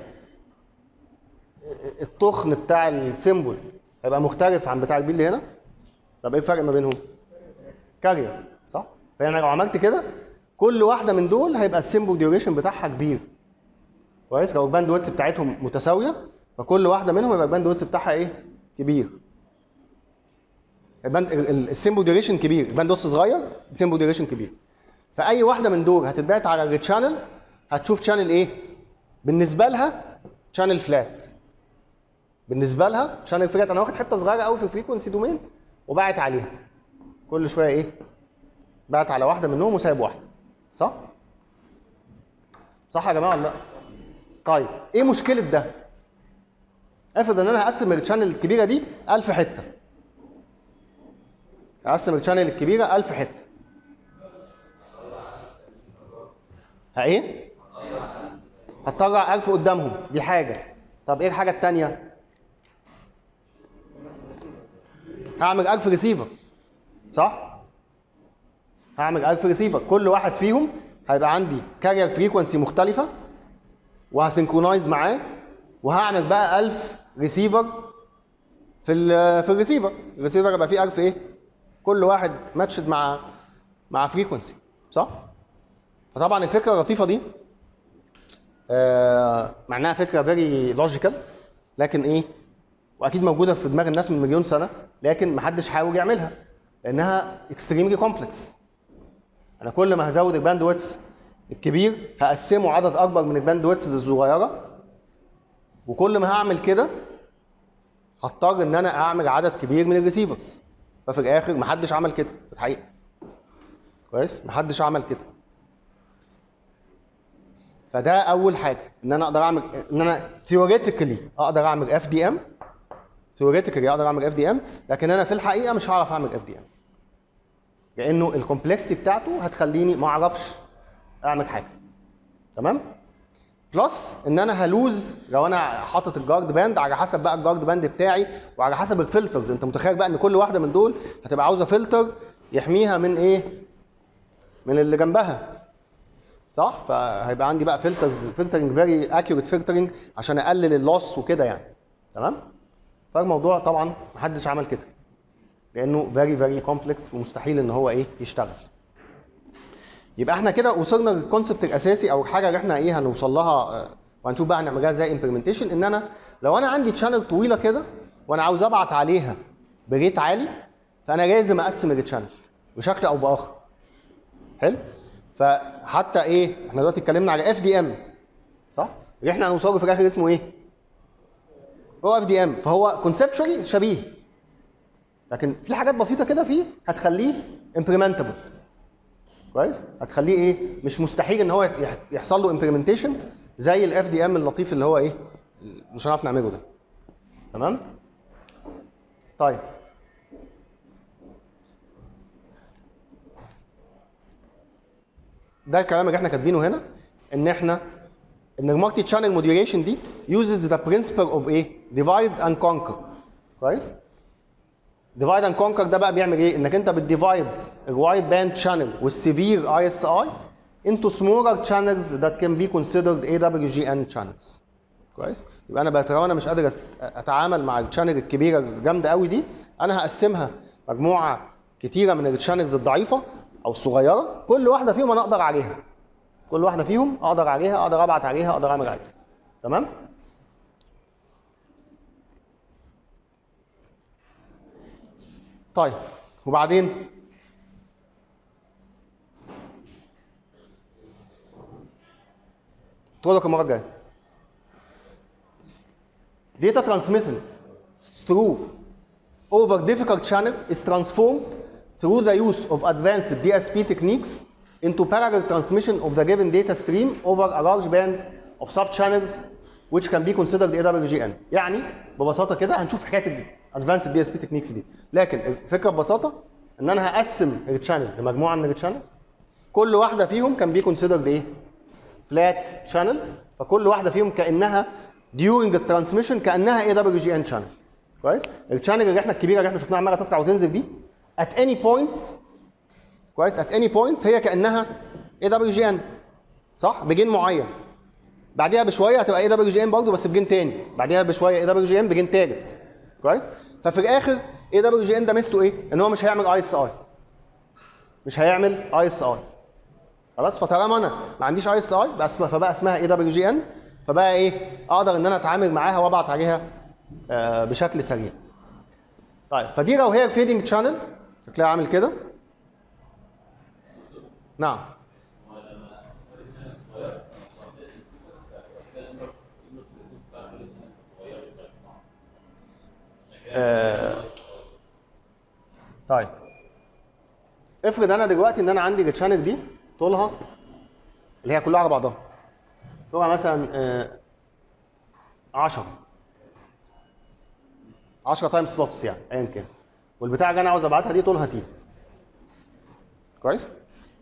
التخن بتاع السيمبل هيبقى مختلف عن بتاع البي اللي هنا طب ايه الفرق ما بينهم كارير صح فانا لو عملت كده كل واحده من دول هيبقى السيمبل ديوريشن بتاعها كبير كويس لو الباند ويدث بتاعتهم متساويه فكل واحده منهم يبقى الباند ويدث بتاعها ايه كبير الباند السيمبل ديوريشن كبير الباند ويدث صغير السيمبل ديوريشن كبير فاي واحده من دول هتتبعت على الشانل هتشوف شانل ايه بالنسبه لها شانل فلات بالنسبه لها شانل فلات انا واخد حته صغيره قوي في الفريكونسي دومين وبعت عليها كل شويه ايه بعت على واحده منهم وسايب واحده صح صح يا جماعه ولا لا طيب ايه مشكله ده افرض ان انا هقسم الشانل الكبيره دي 1000 حته هقسم الشانل الكبيره 1000 حته ها ايه هتطلع 1000 قدامهم دي حاجه طب ايه الحاجه الثانيه هعمل 1000 ريسيفر صح هعمل 1000 ريسيفر كل واحد فيهم هيبقى عندي كارير فريكونسي مختلفه وهسنكرونايز معاه وهعمل بقى 1000 ريسيفر في ال في الريسيفر الريسيفر يبقى فيه 1000 ايه كل واحد ماتشد مع مع فريكونسي صح فطبعا الفكره اللطيفه دي آه مع انها فكره فيري لوجيكال لكن ايه واكيد موجوده في دماغ الناس من مليون سنه لكن محدش حاول يعملها لانها اكستريملي كومبلكس انا كل ما هزود الباند ويتس الكبير هقسمه عدد اكبر من الباند ويتس الصغيره وكل ما هعمل كده هضطر ان انا اعمل عدد كبير من الريسيفرز ففي الاخر محدش عمل كده في الحقيقه كويس محدش عمل كده فده اول حاجه ان انا اقدر اعمل ان انا ثيوريتيكالي اقدر اعمل اف دي ام ثيوريتيكالي اقدر اعمل اف دي ام لكن انا في الحقيقه مش هعرف اعمل اف دي ام لانه الكومبلكسيتي بتاعته هتخليني ما اعرفش اعمل حاجه تمام بلس ان انا هلوز لو انا حاطط الجارد باند على حسب بقى الجارد باند بتاعي وعلى حسب الفلترز انت متخيل بقى ان كل واحده من دول هتبقى عاوزه فلتر يحميها من ايه من اللي جنبها صح فهيبقى عندي بقى فلترز فلترنج فيري اكيوريت فلترنج عشان اقلل اللوس وكده يعني تمام فالموضوع طبعا محدش عمل كده لانه فيري فيري كومبلكس ومستحيل ان هو ايه يشتغل يبقى احنا كده وصلنا للكونسبت الاساسي او الحاجه اللي احنا ايه هنوصل لها آه، وهنشوف بقى هنعملها ازاي امبلمنتيشن ان انا لو انا عندي تشانل طويله كده وانا عاوز ابعت عليها بريت عالي فانا لازم اقسم التشانل بشكل او باخر حلو فحتى ايه احنا دلوقتي اتكلمنا على اف دي ام صح اللي احنا هنوصله في الاخر اسمه ايه هو اف دي ام فهو كونسبشولي شبيه لكن في حاجات بسيطه كده فيه هتخليه امبلمنتبل كويس هتخليه ايه مش مستحيل ان هو يت- يح- يحصل له امبلمنتيشن زي الاف دي ام اللطيف اللي هو ايه مش هنعرف نعمله ده تمام طيب ده الكلام اللي احنا كاتبينه هنا ان احنا ان المالتي تشانل موديوليشن دي uses the principle of ايه divide and conquer كويس ديفايد اند كونكر ده بقى بيعمل ايه؟ انك انت بتديفايد الوايد باند شانل والسيفير اي اس اي into smaller channels that can be considered AWGN channels. كويس؟ يبقى انا بقى لو انا مش قادر أس- اتعامل مع الشانل الكبيره الجامده قوي دي انا هقسمها مجموعه كتيره من الشانلز الضعيفه او الصغيره كل واحده فيهم انا اقدر عليها. كل واحده فيهم اقدر عليها اقدر ابعت عليها اقدر اعمل عليها. تمام؟ طيب وبعدين تقول لك المره الجايه data transmission through over difficult channel is transformed through the use of advanced DSP techniques into parallel transmission of the given data stream over a large band of sub-channels which can be considered AWGN. يعني ببساطه كده هنشوف حكايه الادفانسد دي اس بي تكنيكس دي لكن الفكره ببساطه ان انا هقسم التشانل لمجموعه من التشانلز كل واحده فيهم كان بي كونسيدرد ايه؟ فلات شانل فكل واحده فيهم كانها during الترانسميشن كانها اي دبليو جي ان شانل كويس الشانل اللي احنا الكبيره اللي احنا شفناها عماله تطلع وتنزل دي at any point كويس at any point هي كانها اي دبليو جي ان صح بجين معين بعديها بشويه هتبقى اي دبليو جي ان برضه بس بجين تاني بعديها بشويه اي دبليو جي ان بجين تالت كويس ففي الاخر اي دبليو جي ان ده ميزته ايه ان هو مش هيعمل اي اس اي مش هيعمل اي اس اي خلاص فطالما انا ما عنديش اي اس اي بقى اسمها فبقى اسمها اي دبليو جي ان فبقى ايه اقدر ان انا اتعامل معاها وابعت عليها آه، بشكل سريع طيب فدي لو هي الفيدنج شانل شكلها عامل كده نعم آه، طيب افرض انا دلوقتي ان انا عندي التشانل دي طولها اللي هي كلها على بعضها طولها مثلا آه، 10 10 تايم سلوتس يعني ايا كان والبتاع اللي انا عاوز ابعتها دي طولها تي كويس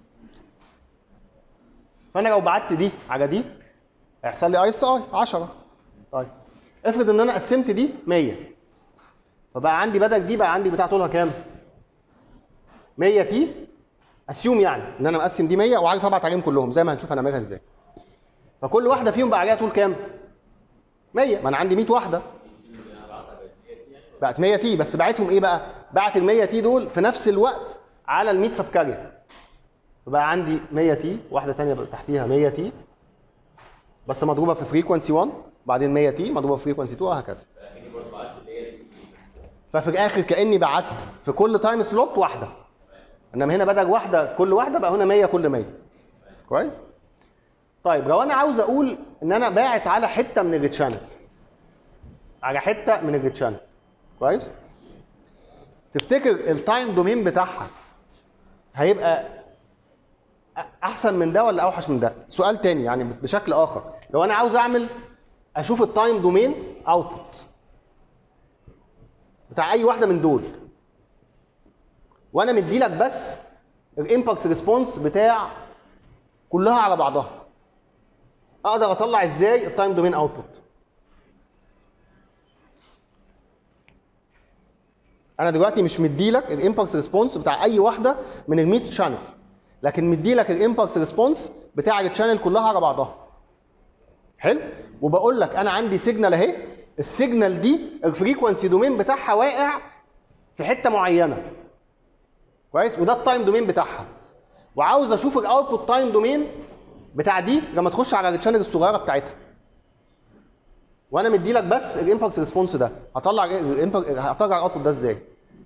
فانا لو بعت دي على دي هيحصل لي اي اس اي 10 طيب افرض ان انا قسمت دي 100 فبقى عندي بدل دي بقى عندي بتاع طولها كام 100 تي اسيوم يعني ان انا مقسم دي 100 وعارف ابعت عليهم كلهم زي ما هنشوف هنعملها ازاي فكل واحده فيهم بقى عليها طول كام 100 ما انا عندي 100 واحده بقت 100 تي بس بعتهم ايه بقى بعت ال 100 تي دول في نفس الوقت على ال 100 سب كارير فبقى عندي 100 تي واحده ثانيه تحتيها 100 تي بس مضروبه في فريكونسي 1 بعدين 100 تي مضروبه في فريكونسي 2 وهكذا لكني برضه بعت اللي هي ففي الاخر كاني بعت في كل تايم سلوت واحده انما هنا بدل واحده كل واحده بقى هنا 100 كل 100 كويس طيب لو انا عاوز اقول ان انا باعت على حته من الريتشانل على حته من الريتشانل كويس تفتكر التايم دومين بتاعها هيبقى أ- احسن من ده ولا اوحش من ده سؤال تاني يعني بشكل اخر لو انا عاوز اعمل اشوف التايم دومين اوتبوت بتاع اي واحده من دول وانا مدي لك بس الامباكس ريسبونس بتاع كلها على بعضها اقدر اطلع ازاي التايم دومين اوتبوت انا دلوقتي مش مدي لك الامباكس ريسبونس بتاع اي واحده من ال 100 شانل لكن مدي لك الامباكس ريسبونس بتاع الشانل كلها على بعضها حلو وبقول لك انا عندي سيجنال اهي السيجنال دي الفريكونسي دومين بتاعها واقع في حته معينه كويس وده التايم دومين بتاعها وعاوز اشوف الاوتبوت تايم دومين بتاع دي لما تخش على الشانل الصغيره بتاعتها وانا مدي لك بس الامباكس ريسبونس ده هطلع الامباكس هطلع الاوتبوت ده ازاي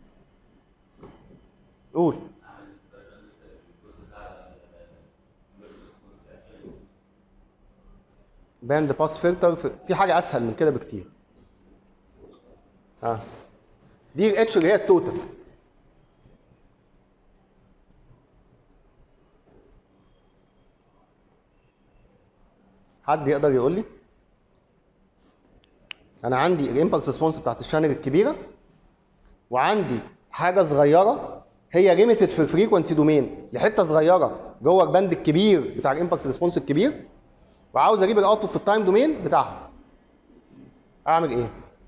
قول باند باس فلتر في حاجه اسهل من كده بكتير ها دي الاتش اللي هي التوتال حد يقدر يقول لي انا عندي الامبلس ريسبونس بتاعت الشانل الكبيره وعندي حاجه صغيره هي ليميتد في الفريكونسي دومين لحته صغيره جوه الباند الكبير بتاع الامبلس ريسبونس الكبير وعاوز اجيب الاوتبوت في التايم دومين بتاعها اعمل ايه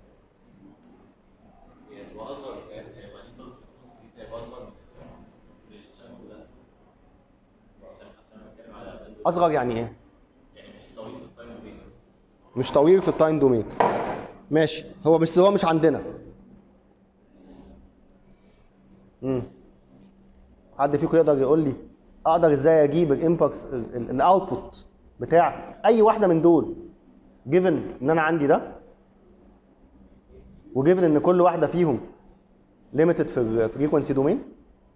هي تبقى اصغر يعني هيبقى الامبلس ريسبونس دي هيبقى اصغر من الشانل كلها عشان عشان انا بتكلم على بند اصغر يعني ايه يعني مش طويل في التايم بين مش طويل في التايم دومين ماشي هو بس هو مش عندنا امم حد فيكم يقدر يقول لي اقدر ازاي اجيب الامباكس الاوتبوت بتاع اي واحده من دول جيفن ان انا عندي ده وجيفن ان كل واحده فيهم ليميتد في الفريكونسي دومين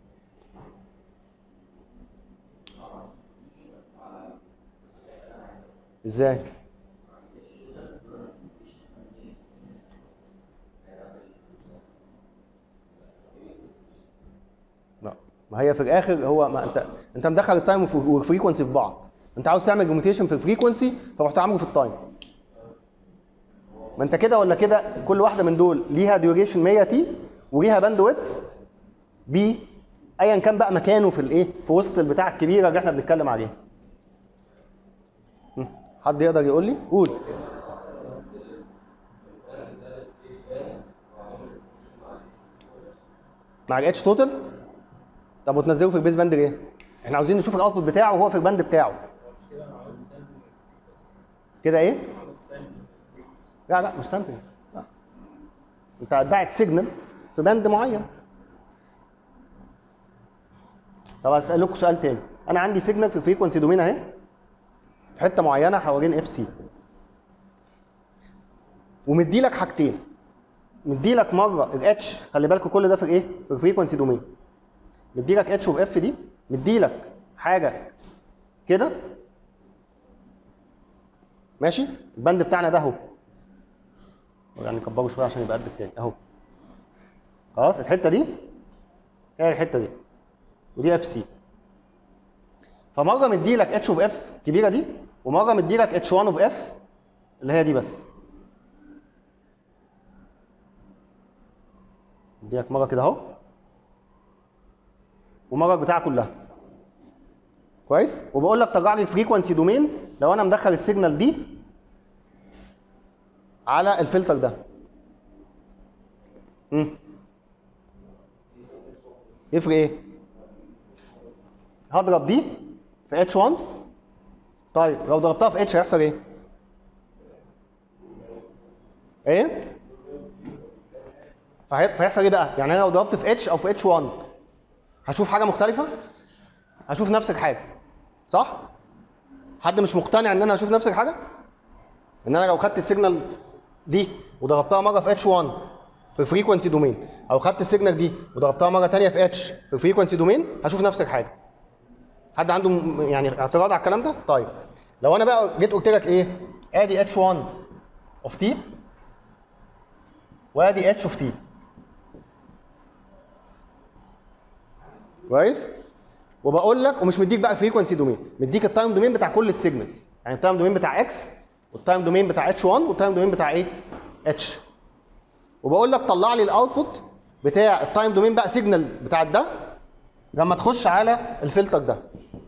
ازاي لا ما هي في الاخر هو ما انت انت مدخل التايم والفريكونسي في بعض انت عاوز تعمل ليميتيشن في الفريكونسي فرحت عامله في التايم ما انت كده ولا كده كل واحده من دول ليها ديوريشن 100 تي وليها باند ويتس ب ايا كان بقى مكانه في الايه في وسط البتاع الكبيره اللي احنا بنتكلم عليها م. حد يقدر يقول لي قول مع الاتش توتال طب وتنزله في البيس باند ليه؟ احنا عاوزين نشوف الاوتبوت بتاعه وهو في الباند بتاعه كده ايه؟ لا لا مش سامبلنج لا انت باعت سيجنال في باند معين طب هسأل لكم سؤال تاني انا عندي سيجنال في الفريكونسي دومين اهي في حته معينه حوالين اف سي ومدي لك حاجتين مدي لك مره الاتش خلي بالكم كل ده في الايه؟ في الفريكونسي دومين مدي لك اتش اوف اف دي مدي لك حاجه كده ماشي البند بتاعنا ده اهو يعني نكبره شويه عشان يبقى قد التاني اهو خلاص الحته دي هي الحته دي ودي اف سي فمره مدي لك اتش اوف اف الكبيره دي ومره مدي لك اتش 1 اوف اف اللي هي دي بس مدي لك مره كده اهو ومره البتاعه كلها كويس وبقول لك طلع لي الفريكونسي دومين لو انا مدخل السيجنال دي على الفلتر ده امم يفرق ايه هضرب دي في اتش 1 طيب لو ضربتها في اتش هيحصل ايه ايه فهي- فهيحصل ايه بقى يعني انا لو ضربت في اتش او في اتش 1 هشوف حاجه مختلفه هشوف نفس الحاجه صح حد مش مقتنع ان انا هشوف نفس الحاجه ان انا لو خدت السيجنال دي وضربتها مره في اتش 1 في الفريكونسي دومين او خدت السيجنال دي وضربتها مره ثانيه في اتش في الفريكونسي دومين هشوف نفس الحاجه حد عنده م- يعني اعتراض على الكلام ده طيب لو انا بقى جيت قلت لك ايه ادي اتش 1 اوف تي وادي اتش اوف تي كويس وبقول لك ومش مديك بقى فريكونسي دومين مديك التايم دومين بتاع كل السيجنالز يعني التايم دومين بتاع اكس والتايم دومين بتاع اتش 1 والتايم دومين بتاع ايه اتش وبقول لك طلع لي الاوتبوت بتاع التايم دومين بقى سيجنال بتاع ده لما تخش على الفلتر ده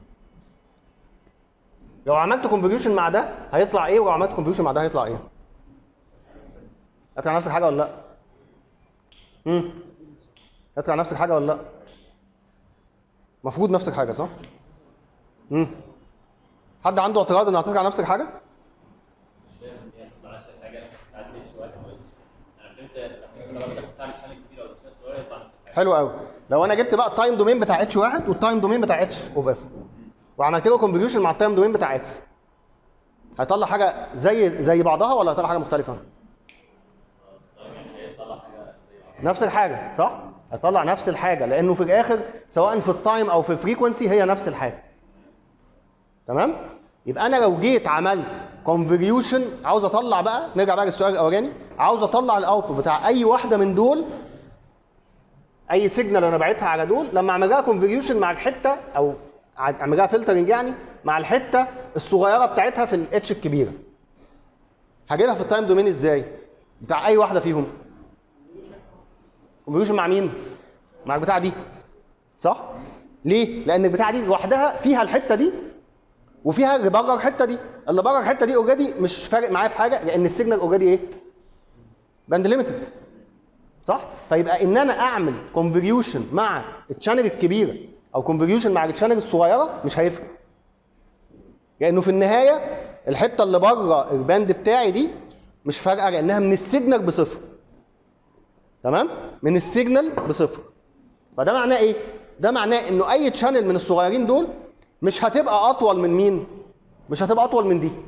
لو عملت كونفوليوشن مع ده هيطلع ايه ولو عملت كونفوليوشن مع ده هيطلع ايه هيطلع نفس الحاجه ولا لا امم هيطلع نفس الحاجه ولا لا المفروض نفس الحاجه صح امم حد عنده اعتراض ان هتطلع نفس الحاجه مش فاهم هي هتطلع نفس الحاجه بتاعت اتش واحد او اتش انا فهمت بس لو انت بتاع الشانل كبير ولا الشانل صغير يطلع نفس الحاجه حلو قوي لو انا جبت بقى التايم دومين بتاع اتش واحد والتايم دومين بتاع اتش اوف اف وعملت له كونفوليوشن مع التايم دومين بتاع اكس هيطلع حاجه زي زي بعضها ولا هيطلع حاجه مختلفه طيب يعني هي تطلع حاجه زي بعض نفس الحاجه صح هيطلع نفس الحاجه لانه في الاخر سواء في التايم او في الفريكونسي هي نفس الحاجه تمام يبقى انا لو جيت عملت كونفوليوشن عاوز اطلع بقى نرجع بقى للسؤال الاولاني عاوز اطلع الاوتبوت بتاع اي واحده من دول اي سيجنال انا باعتها على دول لما اعمل لها كونفوليوشن مع الحته او اعمل لها فلترنج يعني مع الحته الصغيره بتاعتها في الاتش الكبيره هجيبها في التايم دومين ازاي بتاع اي واحده فيهم كونفوليوشن مع مين مع البتاعه دي صح ليه لان البتاعه دي لوحدها فيها الحته دي وفيها اللي بره الحته دي اللي بره الحته دي اوريدي مش فارق معايا في حاجه لان السيجنال اوريدي ايه باند ليميتد صح فيبقى ان انا اعمل كونفوليوشن مع الشانل الكبيره او كونفوليوشن مع الشانل الصغيره مش هيفرق لانه في النهايه الحته اللي بره الباند بتاعي دي مش فارقه لانها من السيجنال بصفر تمام من السيجنال بصفر فده معناه ايه ده معناه انه اي تشانل من الصغيرين دول مش هتبقى اطول من مين مش هتبقى اطول من دي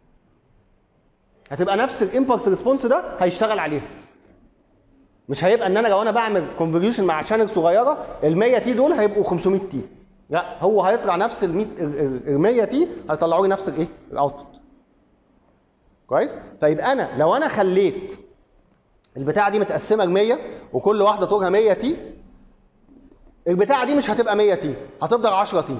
هتبقى نفس الامبلس ريسبونس ده هيشتغل عليها مش هيبقى ان انا لو انا بعمل كونفوليوشن مع شانل صغيره ال 100 تي دول هيبقوا 500 تي لا هو هيطلع نفس ال 100 ال 100 تي هيطلعوا لي نفس الايه الاوتبوت كويس طيب انا لو انا خليت البتاعه دي متقسمه ل 100 وكل واحده طولها 100 تي البتاعه دي مش هتبقى 100 تي هتفضل 10 تي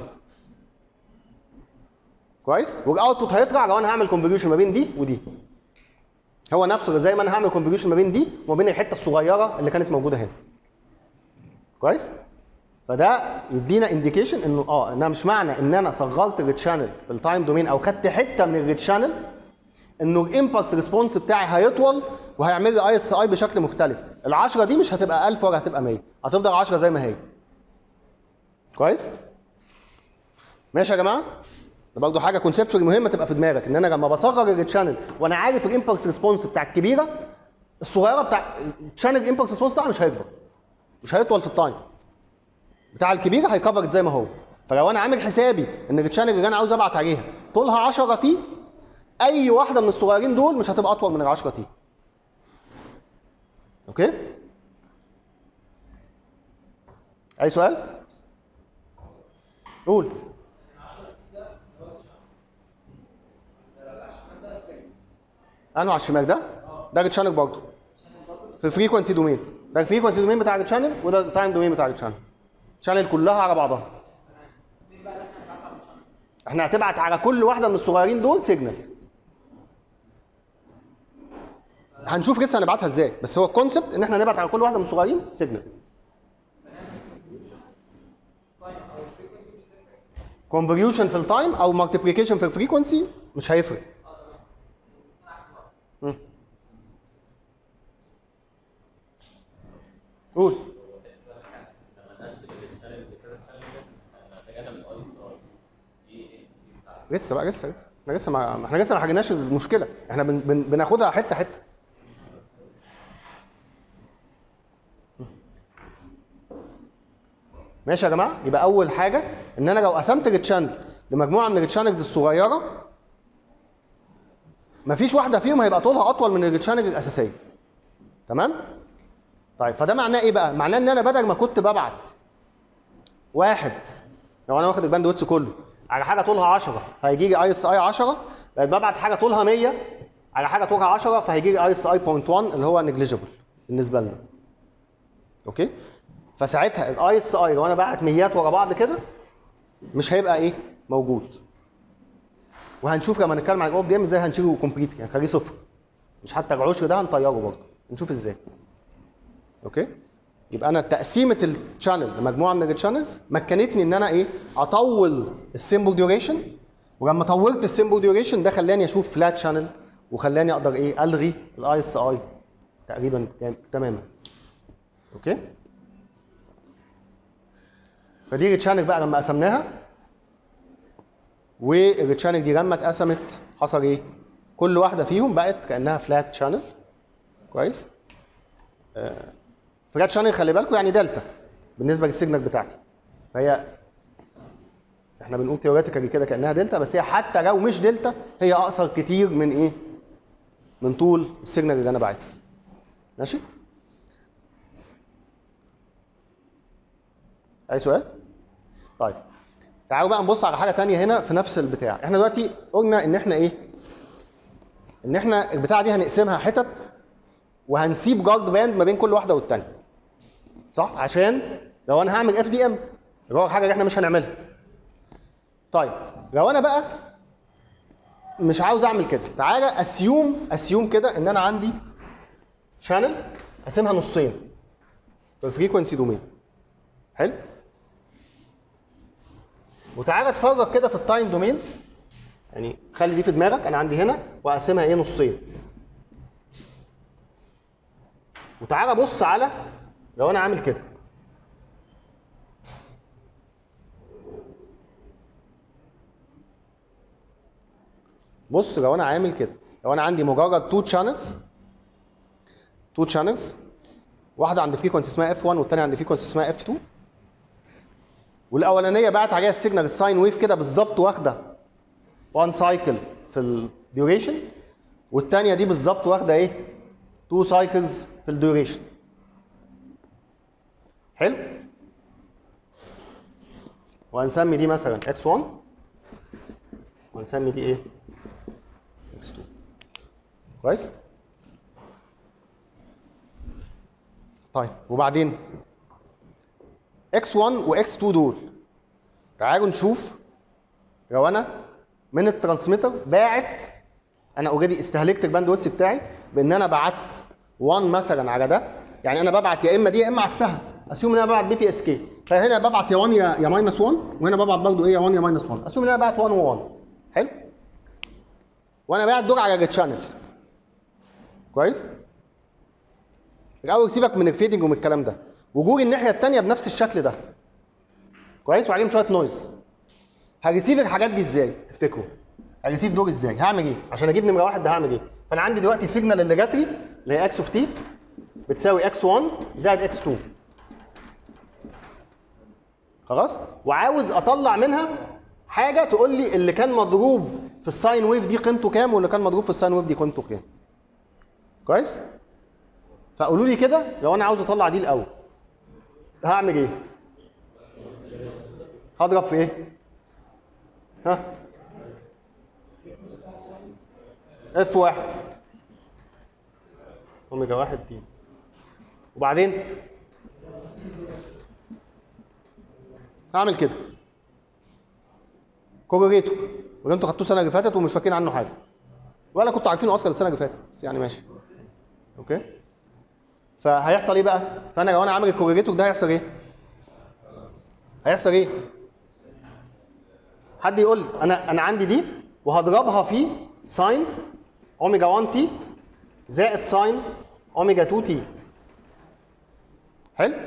كويس والاوتبوت هيطلع لو انا هعمل كونفوليوشن ما بين دي ودي هو نفسه زي ما انا هعمل كونفوليوشن ما بين دي وما بين الحته الصغيره اللي كانت موجوده هنا كويس فده يدينا انديكيشن انه اه انها مش معنى ان انا صغرت الريتشانل بالتايم دومين او خدت حته من الريتشانل انه الامبلس ريسبونس بتاعي هيطول وهيعمل لي اي اس اي بشكل مختلف ال 10 دي مش هتبقى 1000 ولا هتبقى 100 هتفضل 10 زي ما هي كويس ماشي يا جماعه ده برضه حاجه كونسبشوال مهمه تبقى في دماغك ان انا لما بصغر الريتشانل وانا عارف الامبلس ريسبونس بتاع الكبيره الصغيره بتاع الشانل الامبلس ريسبونس بتاعها مش هيكبر مش هيطول في التايم بتاع الكبيره هيكفر زي ما هو فلو انا عامل حسابي ان الشانل اللي انا عاوز ابعت عليها طولها 10 تي اي واحده من الصغيرين دول مش هتبقى اطول من ال 10 تي اوكي اي سؤال قول انه على الشمال ده ده الشانل برضه في الفريكونسي دومين ده الفريكونسي دومين بتاع الشانل وده التايم دومين بتاع الشانل شانل كلها على بعضها احنا هتبعت على كل واحده من الصغيرين دول سيجنال هنشوف لسه هنبعتها ازاي بس هو الكونسبت ان احنا نبعت على كل واحده من الصغيرين سيجنال كونفوليوشن في التايم او مالتيبليكيشن في الفريكونسي مش هيفرق مم. قول لما نقسم الشانل لكذا شانل احنا محتاجين من اي اس ار ايه ايه بتاعها لسه بقى لسه لسه احنا لسه ما احنا لسه ما حكيناش المشكله احنا بن... بن... بناخدها حته حته ماشي يا جماعه يبقى اول حاجه ان انا لو قسمت التشانل لمجموعه من التشانلز الصغيره مفيش واحده فيهم هيبقى طولها اطول من التشانل الاساسيه تمام طيب فده معناه ايه بقى معناه ان انا بدل ما كنت ببعت واحد لو انا واخد الباندويتس كله على حاجه طولها 10 فهيجي لي اي اس اي 10 بقيت ببعت حاجه طولها 100 على حاجه طولها 10 فهيجي لي اي اس اي 0.1 اللي هو نيجليجيبل بالنسبه لنا اوكي فساعتها الاي اس اي لو انا بعت ميات ورا بعض كده مش هيبقى ايه موجود وهنشوف لما نتكلم عن الاوف دي ام ازاي هنشيله كومبليت يعني نخليه صفر مش حتى العشر ده هنطيره برضه نشوف ازاي اوكي يبقى انا تقسيمه الشانل لمجموعه من الشانلز مكنتني ان انا ايه اطول السيمبل ديوريشن ولما طولت السيمبل ديوريشن ده خلاني اشوف فلات شانل وخلاني اقدر ايه الغي الاي اس اي تقريبا كام- تماما اوكي فدي التشانل بقى لما قسمناها والتشانل دي لما اتقسمت حصل ايه كل واحده فيهم بقت كانها فلات شانل كويس فلات شانل خلي بالكم يعني دلتا بالنسبه للسيجنال بتاعتي فهي احنا بنقول ثيوريتيكالي كده كانها دلتا بس هي حتى لو مش دلتا هي اقصر كتير من ايه من طول السيجنال اللي انا باعتها ماشي اي سؤال طيب تعالوا بقى نبص على حاجه تانية هنا في نفس البتاع احنا دلوقتي قلنا ان احنا ايه ان احنا البتاعه دي هنقسمها حتت وهنسيب جارد باند ما بين كل واحده والتانيه صح عشان لو انا هعمل اف دي ام اللي هو الحاجه اللي احنا مش هنعملها طيب لو انا بقى مش عاوز اعمل كده تعالى اسيوم اسيوم كده ان انا عندي شانل اقسمها نصين في الفريكونسي دومين حلو وتعالى اتفرج كده في التايم دومين يعني خلي دي في دماغك انا عندي هنا واقسمها ايه نصين وتعالى بص على لو انا عامل كده بص لو انا عامل كده لو انا عندي مجرد تو شانلز تو شانلز واحده عند فريكونسي اسمها اف 1 والثانيه عند فريكونسي اسمها اف 2 والاولانيه بعت عليها السيجنال الساين ويف كده بالظبط واخده 1 سايكل في الديوريشن والثانيه دي بالظبط واخده ايه 2 سايكلز في الديوريشن حلو وهنسمي دي مثلا x1 وهنسمي دي ايه x2 كويس طيب وبعدين x1 وx2 دول تعالوا نشوف لو انا من الترانسميتر باعت انا اوريدي استهلكت الباندويتس بتاعي بان انا بعت 1 مثلا على ده يعني انا ببعت يا اما دي يا اما عكسها اسيوم ان انا ببعت بي تي اس كي فهنا ببعت يا 1 يا يا ماينس 1 وهنا ببعت برضه ايه يا 1 يا ماينس 1 اسيوم ان انا بعت 1 و1 حلو وانا باعت دول على التشانل كويس الاول سيبك من الفيدنج ومن الكلام ده وجود الناحيه الثانيه بنفس الشكل ده كويس وعليهم شويه نويز هريسيف الحاجات دي ازاي تفتكروا هريسيف دول ازاي هعمل ايه عشان اجيب نمره واحد ده هعمل ايه فانا عندي دلوقتي السيجنال اللي جات لي اللي هي اكس اوف تي بتساوي اكس 1 زائد اكس 2 خلاص وعاوز اطلع منها حاجه تقول لي اللي كان مضروب في الساين ويف دي قيمته كام واللي كان مضروب في الساين ويف دي قيمته كام كويس فقولوا لي كده لو انا عاوز اطلع دي الاول هعمل ايه هضرب في ايه ها اف واحد اوميجا واحد دي وبعدين هعمل كده كوريليتور ولا انتوا خدتوه السنه اللي فاتت ومش فاكرين عنه حاجه ولا كنتوا عارفينه اصلا السنه اللي فاتت بس يعني ماشي اوكي فهيحصل ايه بقى فانا لو انا عامل الكوريليتور ده هيحصل ايه هيحصل ايه حد يقول لي انا انا عندي دي وهضربها في ساين اوميجا 1 تي زائد ساين اوميجا 2 تي حلو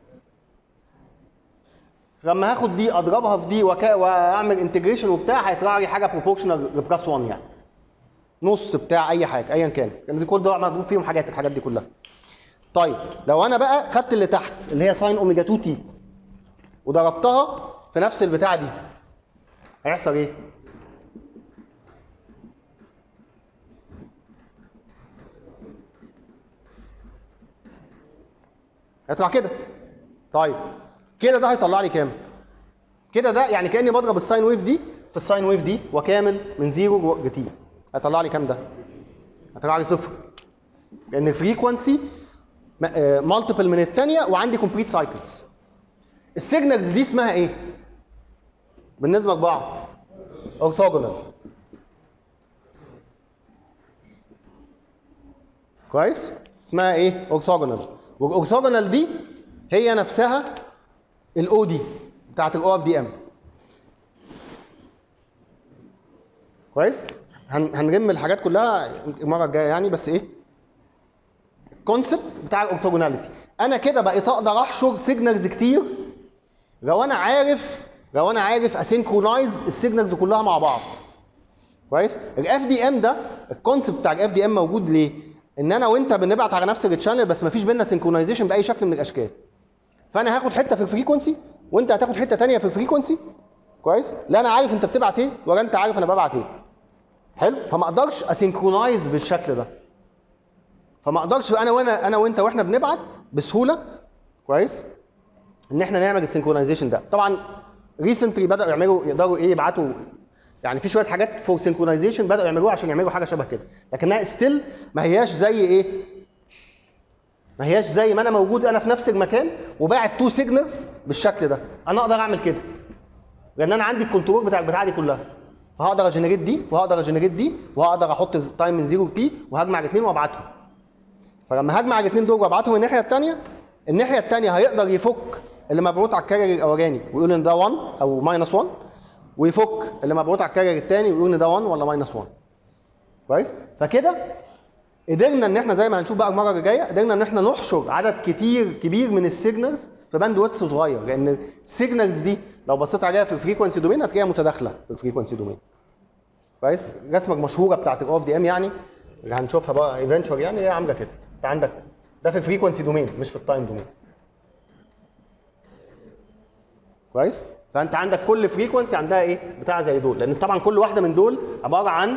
لما هاخد دي اضربها في دي وكا واعمل انتجريشن وبتاع هيطلع لي حاجه بروبورشنال لبلس 1 يعني نص بتاع اي حاجه ايا كان لان دي كل ده مضروب فيهم حاجات الحاجات دي كلها طيب لو انا بقى خدت اللي تحت اللي هي ساين اوميجا 2 تي وضربتها في نفس البتاعه دي هيحصل ايه؟ هيطلع كده طيب كده ده هيطلع لي كام؟ كده ده يعني كاني بضرب الساين ويف دي في الساين ويف دي وكامل من زيرو لتي هيطلع لي كام ده؟ هيطلع لي صفر لان الفريكونسي مالتيبل من الثانيه وعندي كومبليت سايكلز السيجنالز دي اسمها ايه؟ بالنسبه لبعض اورثوجونال كويس اسمها ايه اورثوجونال والاورثوجونال دي هي نفسها الاو دي بتاعت الاو اف دي ام كويس هن هنرم الحاجات كلها المره الجايه يعني بس ايه الكونسبت بتاع الاورثوجوناليتي انا كده بقيت اقدر احشر سيجنالز كتير لو انا عارف لو انا عارف اسينكرونايز السيجنالز كلها مع بعض كويس الاف دي ام ده الكونسبت بتاع الاف دي ام موجود ليه ان انا وانت بنبعت على نفس التشانل بس مفيش بينا سينكرونايزيشن باي شكل من الاشكال فانا هاخد حته في الفريكونسي وانت هتاخد حته تانية في الفريكونسي كويس لا انا عارف انت بتبعت ايه ولا انت عارف انا ببعت ايه حلو فما اقدرش اسينكرونايز بالشكل ده فما اقدرش انا وانا انا وانت واحنا بنبعت بسهوله كويس ان احنا نعمل السينكرونايزيشن ده طبعا ريسنتلي بداوا يعملوا يقدروا ايه يبعتوا يعني في شويه حاجات فور سينكرونايزيشن بداوا يعملوها عشان يعملوا حاجه شبه كده لكنها ستيل ما هياش زي ايه ما هياش زي ما انا موجود انا في نفس المكان وباعت تو سيجنالز بالشكل ده انا اقدر اعمل كده لان انا عندي الكنترول بتاع البتاعه دي كلها فهقدر اجنريت دي وهقدر اجنريت دي وهقدر احط التايم من 0 لتي وهجمع الاثنين وابعتهم فلما هجمع الاثنين دول وابعتهم الناحيه الثانيه الناحيه الثانيه هيقدر يفك اللي مبعوث على الكارير الاولاني ويقول ان ده 1 او ماينس 1 ويفك اللي مبعوث على الكارير الثاني ويقول ان ده 1 ولا ماينس 1 كويس فكده قدرنا ان احنا زي ما هنشوف بقى المره اللي جايه قدرنا ان احنا نحشر عدد كتير كبير من السيجنالز في باند ويدث صغير لان السيجنالز دي لو بصيت عليها في الفريكونسي دومين هتلاقيها متداخله في الفريكونسي دومين كويس الرسمه المشهوره بتاعت الاو اف دي ام يعني اللي هنشوفها بقى ايفنتشوال يعني هي عامله كده انت عندك ده في الفريكونسي دومين مش في التايم دومين كويس فانت عندك كل فريكونسي عندها ايه بتاع زي دول لان طبعا كل واحده من دول عباره عن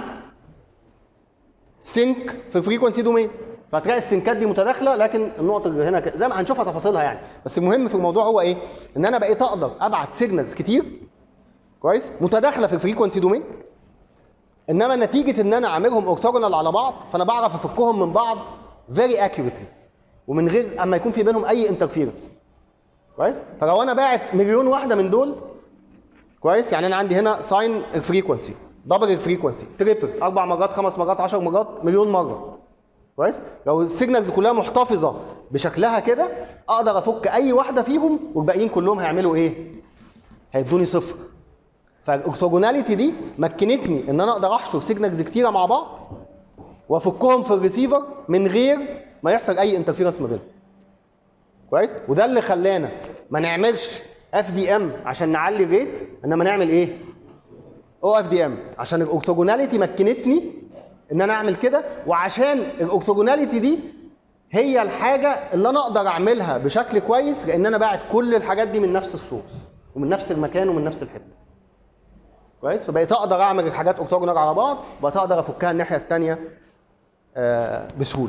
سينك في الفريكونسي دومين فهتلاقي السينكات دي متداخله لكن النقطه اللي هنا ك- زي ما هنشوفها تفاصيلها يعني بس المهم في الموضوع هو ايه ان انا بقيت اقدر ابعت سيجنالز كتير كويس متداخله في الفريكونسي دومين انما نتيجه ان انا عاملهم اورثوجونال على بعض فانا بعرف افكهم من بعض فيري اكيوريتلي ومن غير اما يكون في بينهم اي انترفيرنس كويس فلو انا باعت مليون واحده من دول كويس يعني انا عندي هنا ساين الفريكونسي دبل الفريكونسي تريبل اربع مرات خمس مرات 10 مرات مليون مره كويس لو السيجنالز كلها محتفظه بشكلها كده اقدر افك اي واحده فيهم والباقيين كلهم هيعملوا ايه هيدوني صفر فالاورثوجوناليتي دي مكنتني ان انا اقدر احشر سيجنالز كتيره مع بعض وافكهم في الريسيفر من غير ما يحصل اي انترفيرنس ما بينهم كويس وده اللي خلانا ما نعملش اف دي ام عشان نعلي الريت انما نعمل ايه او اف دي ام عشان الاورثوجوناليتي مكنتني ان انا اعمل كده وعشان الاورثوجوناليتي دي هي الحاجه اللي انا اقدر اعملها بشكل كويس لان انا باعت كل الحاجات دي من نفس السورس ومن نفس المكان ومن نفس الحته كويس فبقيت اقدر اعمل الحاجات اورثوجونال على بعض بقيت اقدر افكها الناحيه الثانيه بسهوله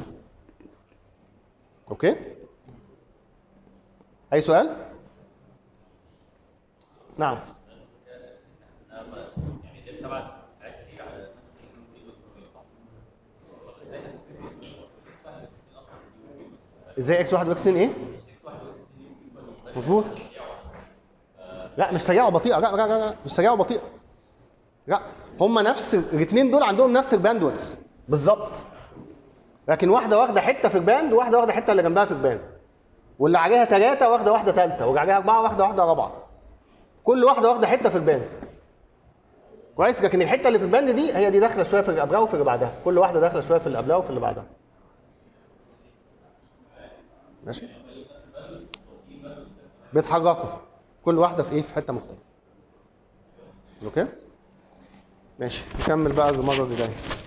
اوكي اي سؤال نعم يعني دي تبعت حاجات كتير على نفس ازاي اكس 1 واكس 2 ايه مظبوط لا مش سريعه وبطيئه لا لا لا, لا. مش سريعه وبطيئه لا هم نفس الاثنين دول عندهم نفس الباندويث بالظبط لكن واحده واخده حته في الباند وواحده واخده حته اللي جنبها في الباند واللي عليها ثلاثه واخده واحده ثالثه واللي عليها اربعه واخده واحده رابعه كل واحده واخده حته في الباند كويس لكن الحته اللي في الباند دي هي دي داخله شويه في اللي قبلها وفي اللي بعدها كل واحده داخله شويه في اللي قبلها وفي اللي بعدها ماشي بيتحركوا كل واحده في ايه في حته مختلفه اوكي ماشي نكمل بقى المره اللي جايه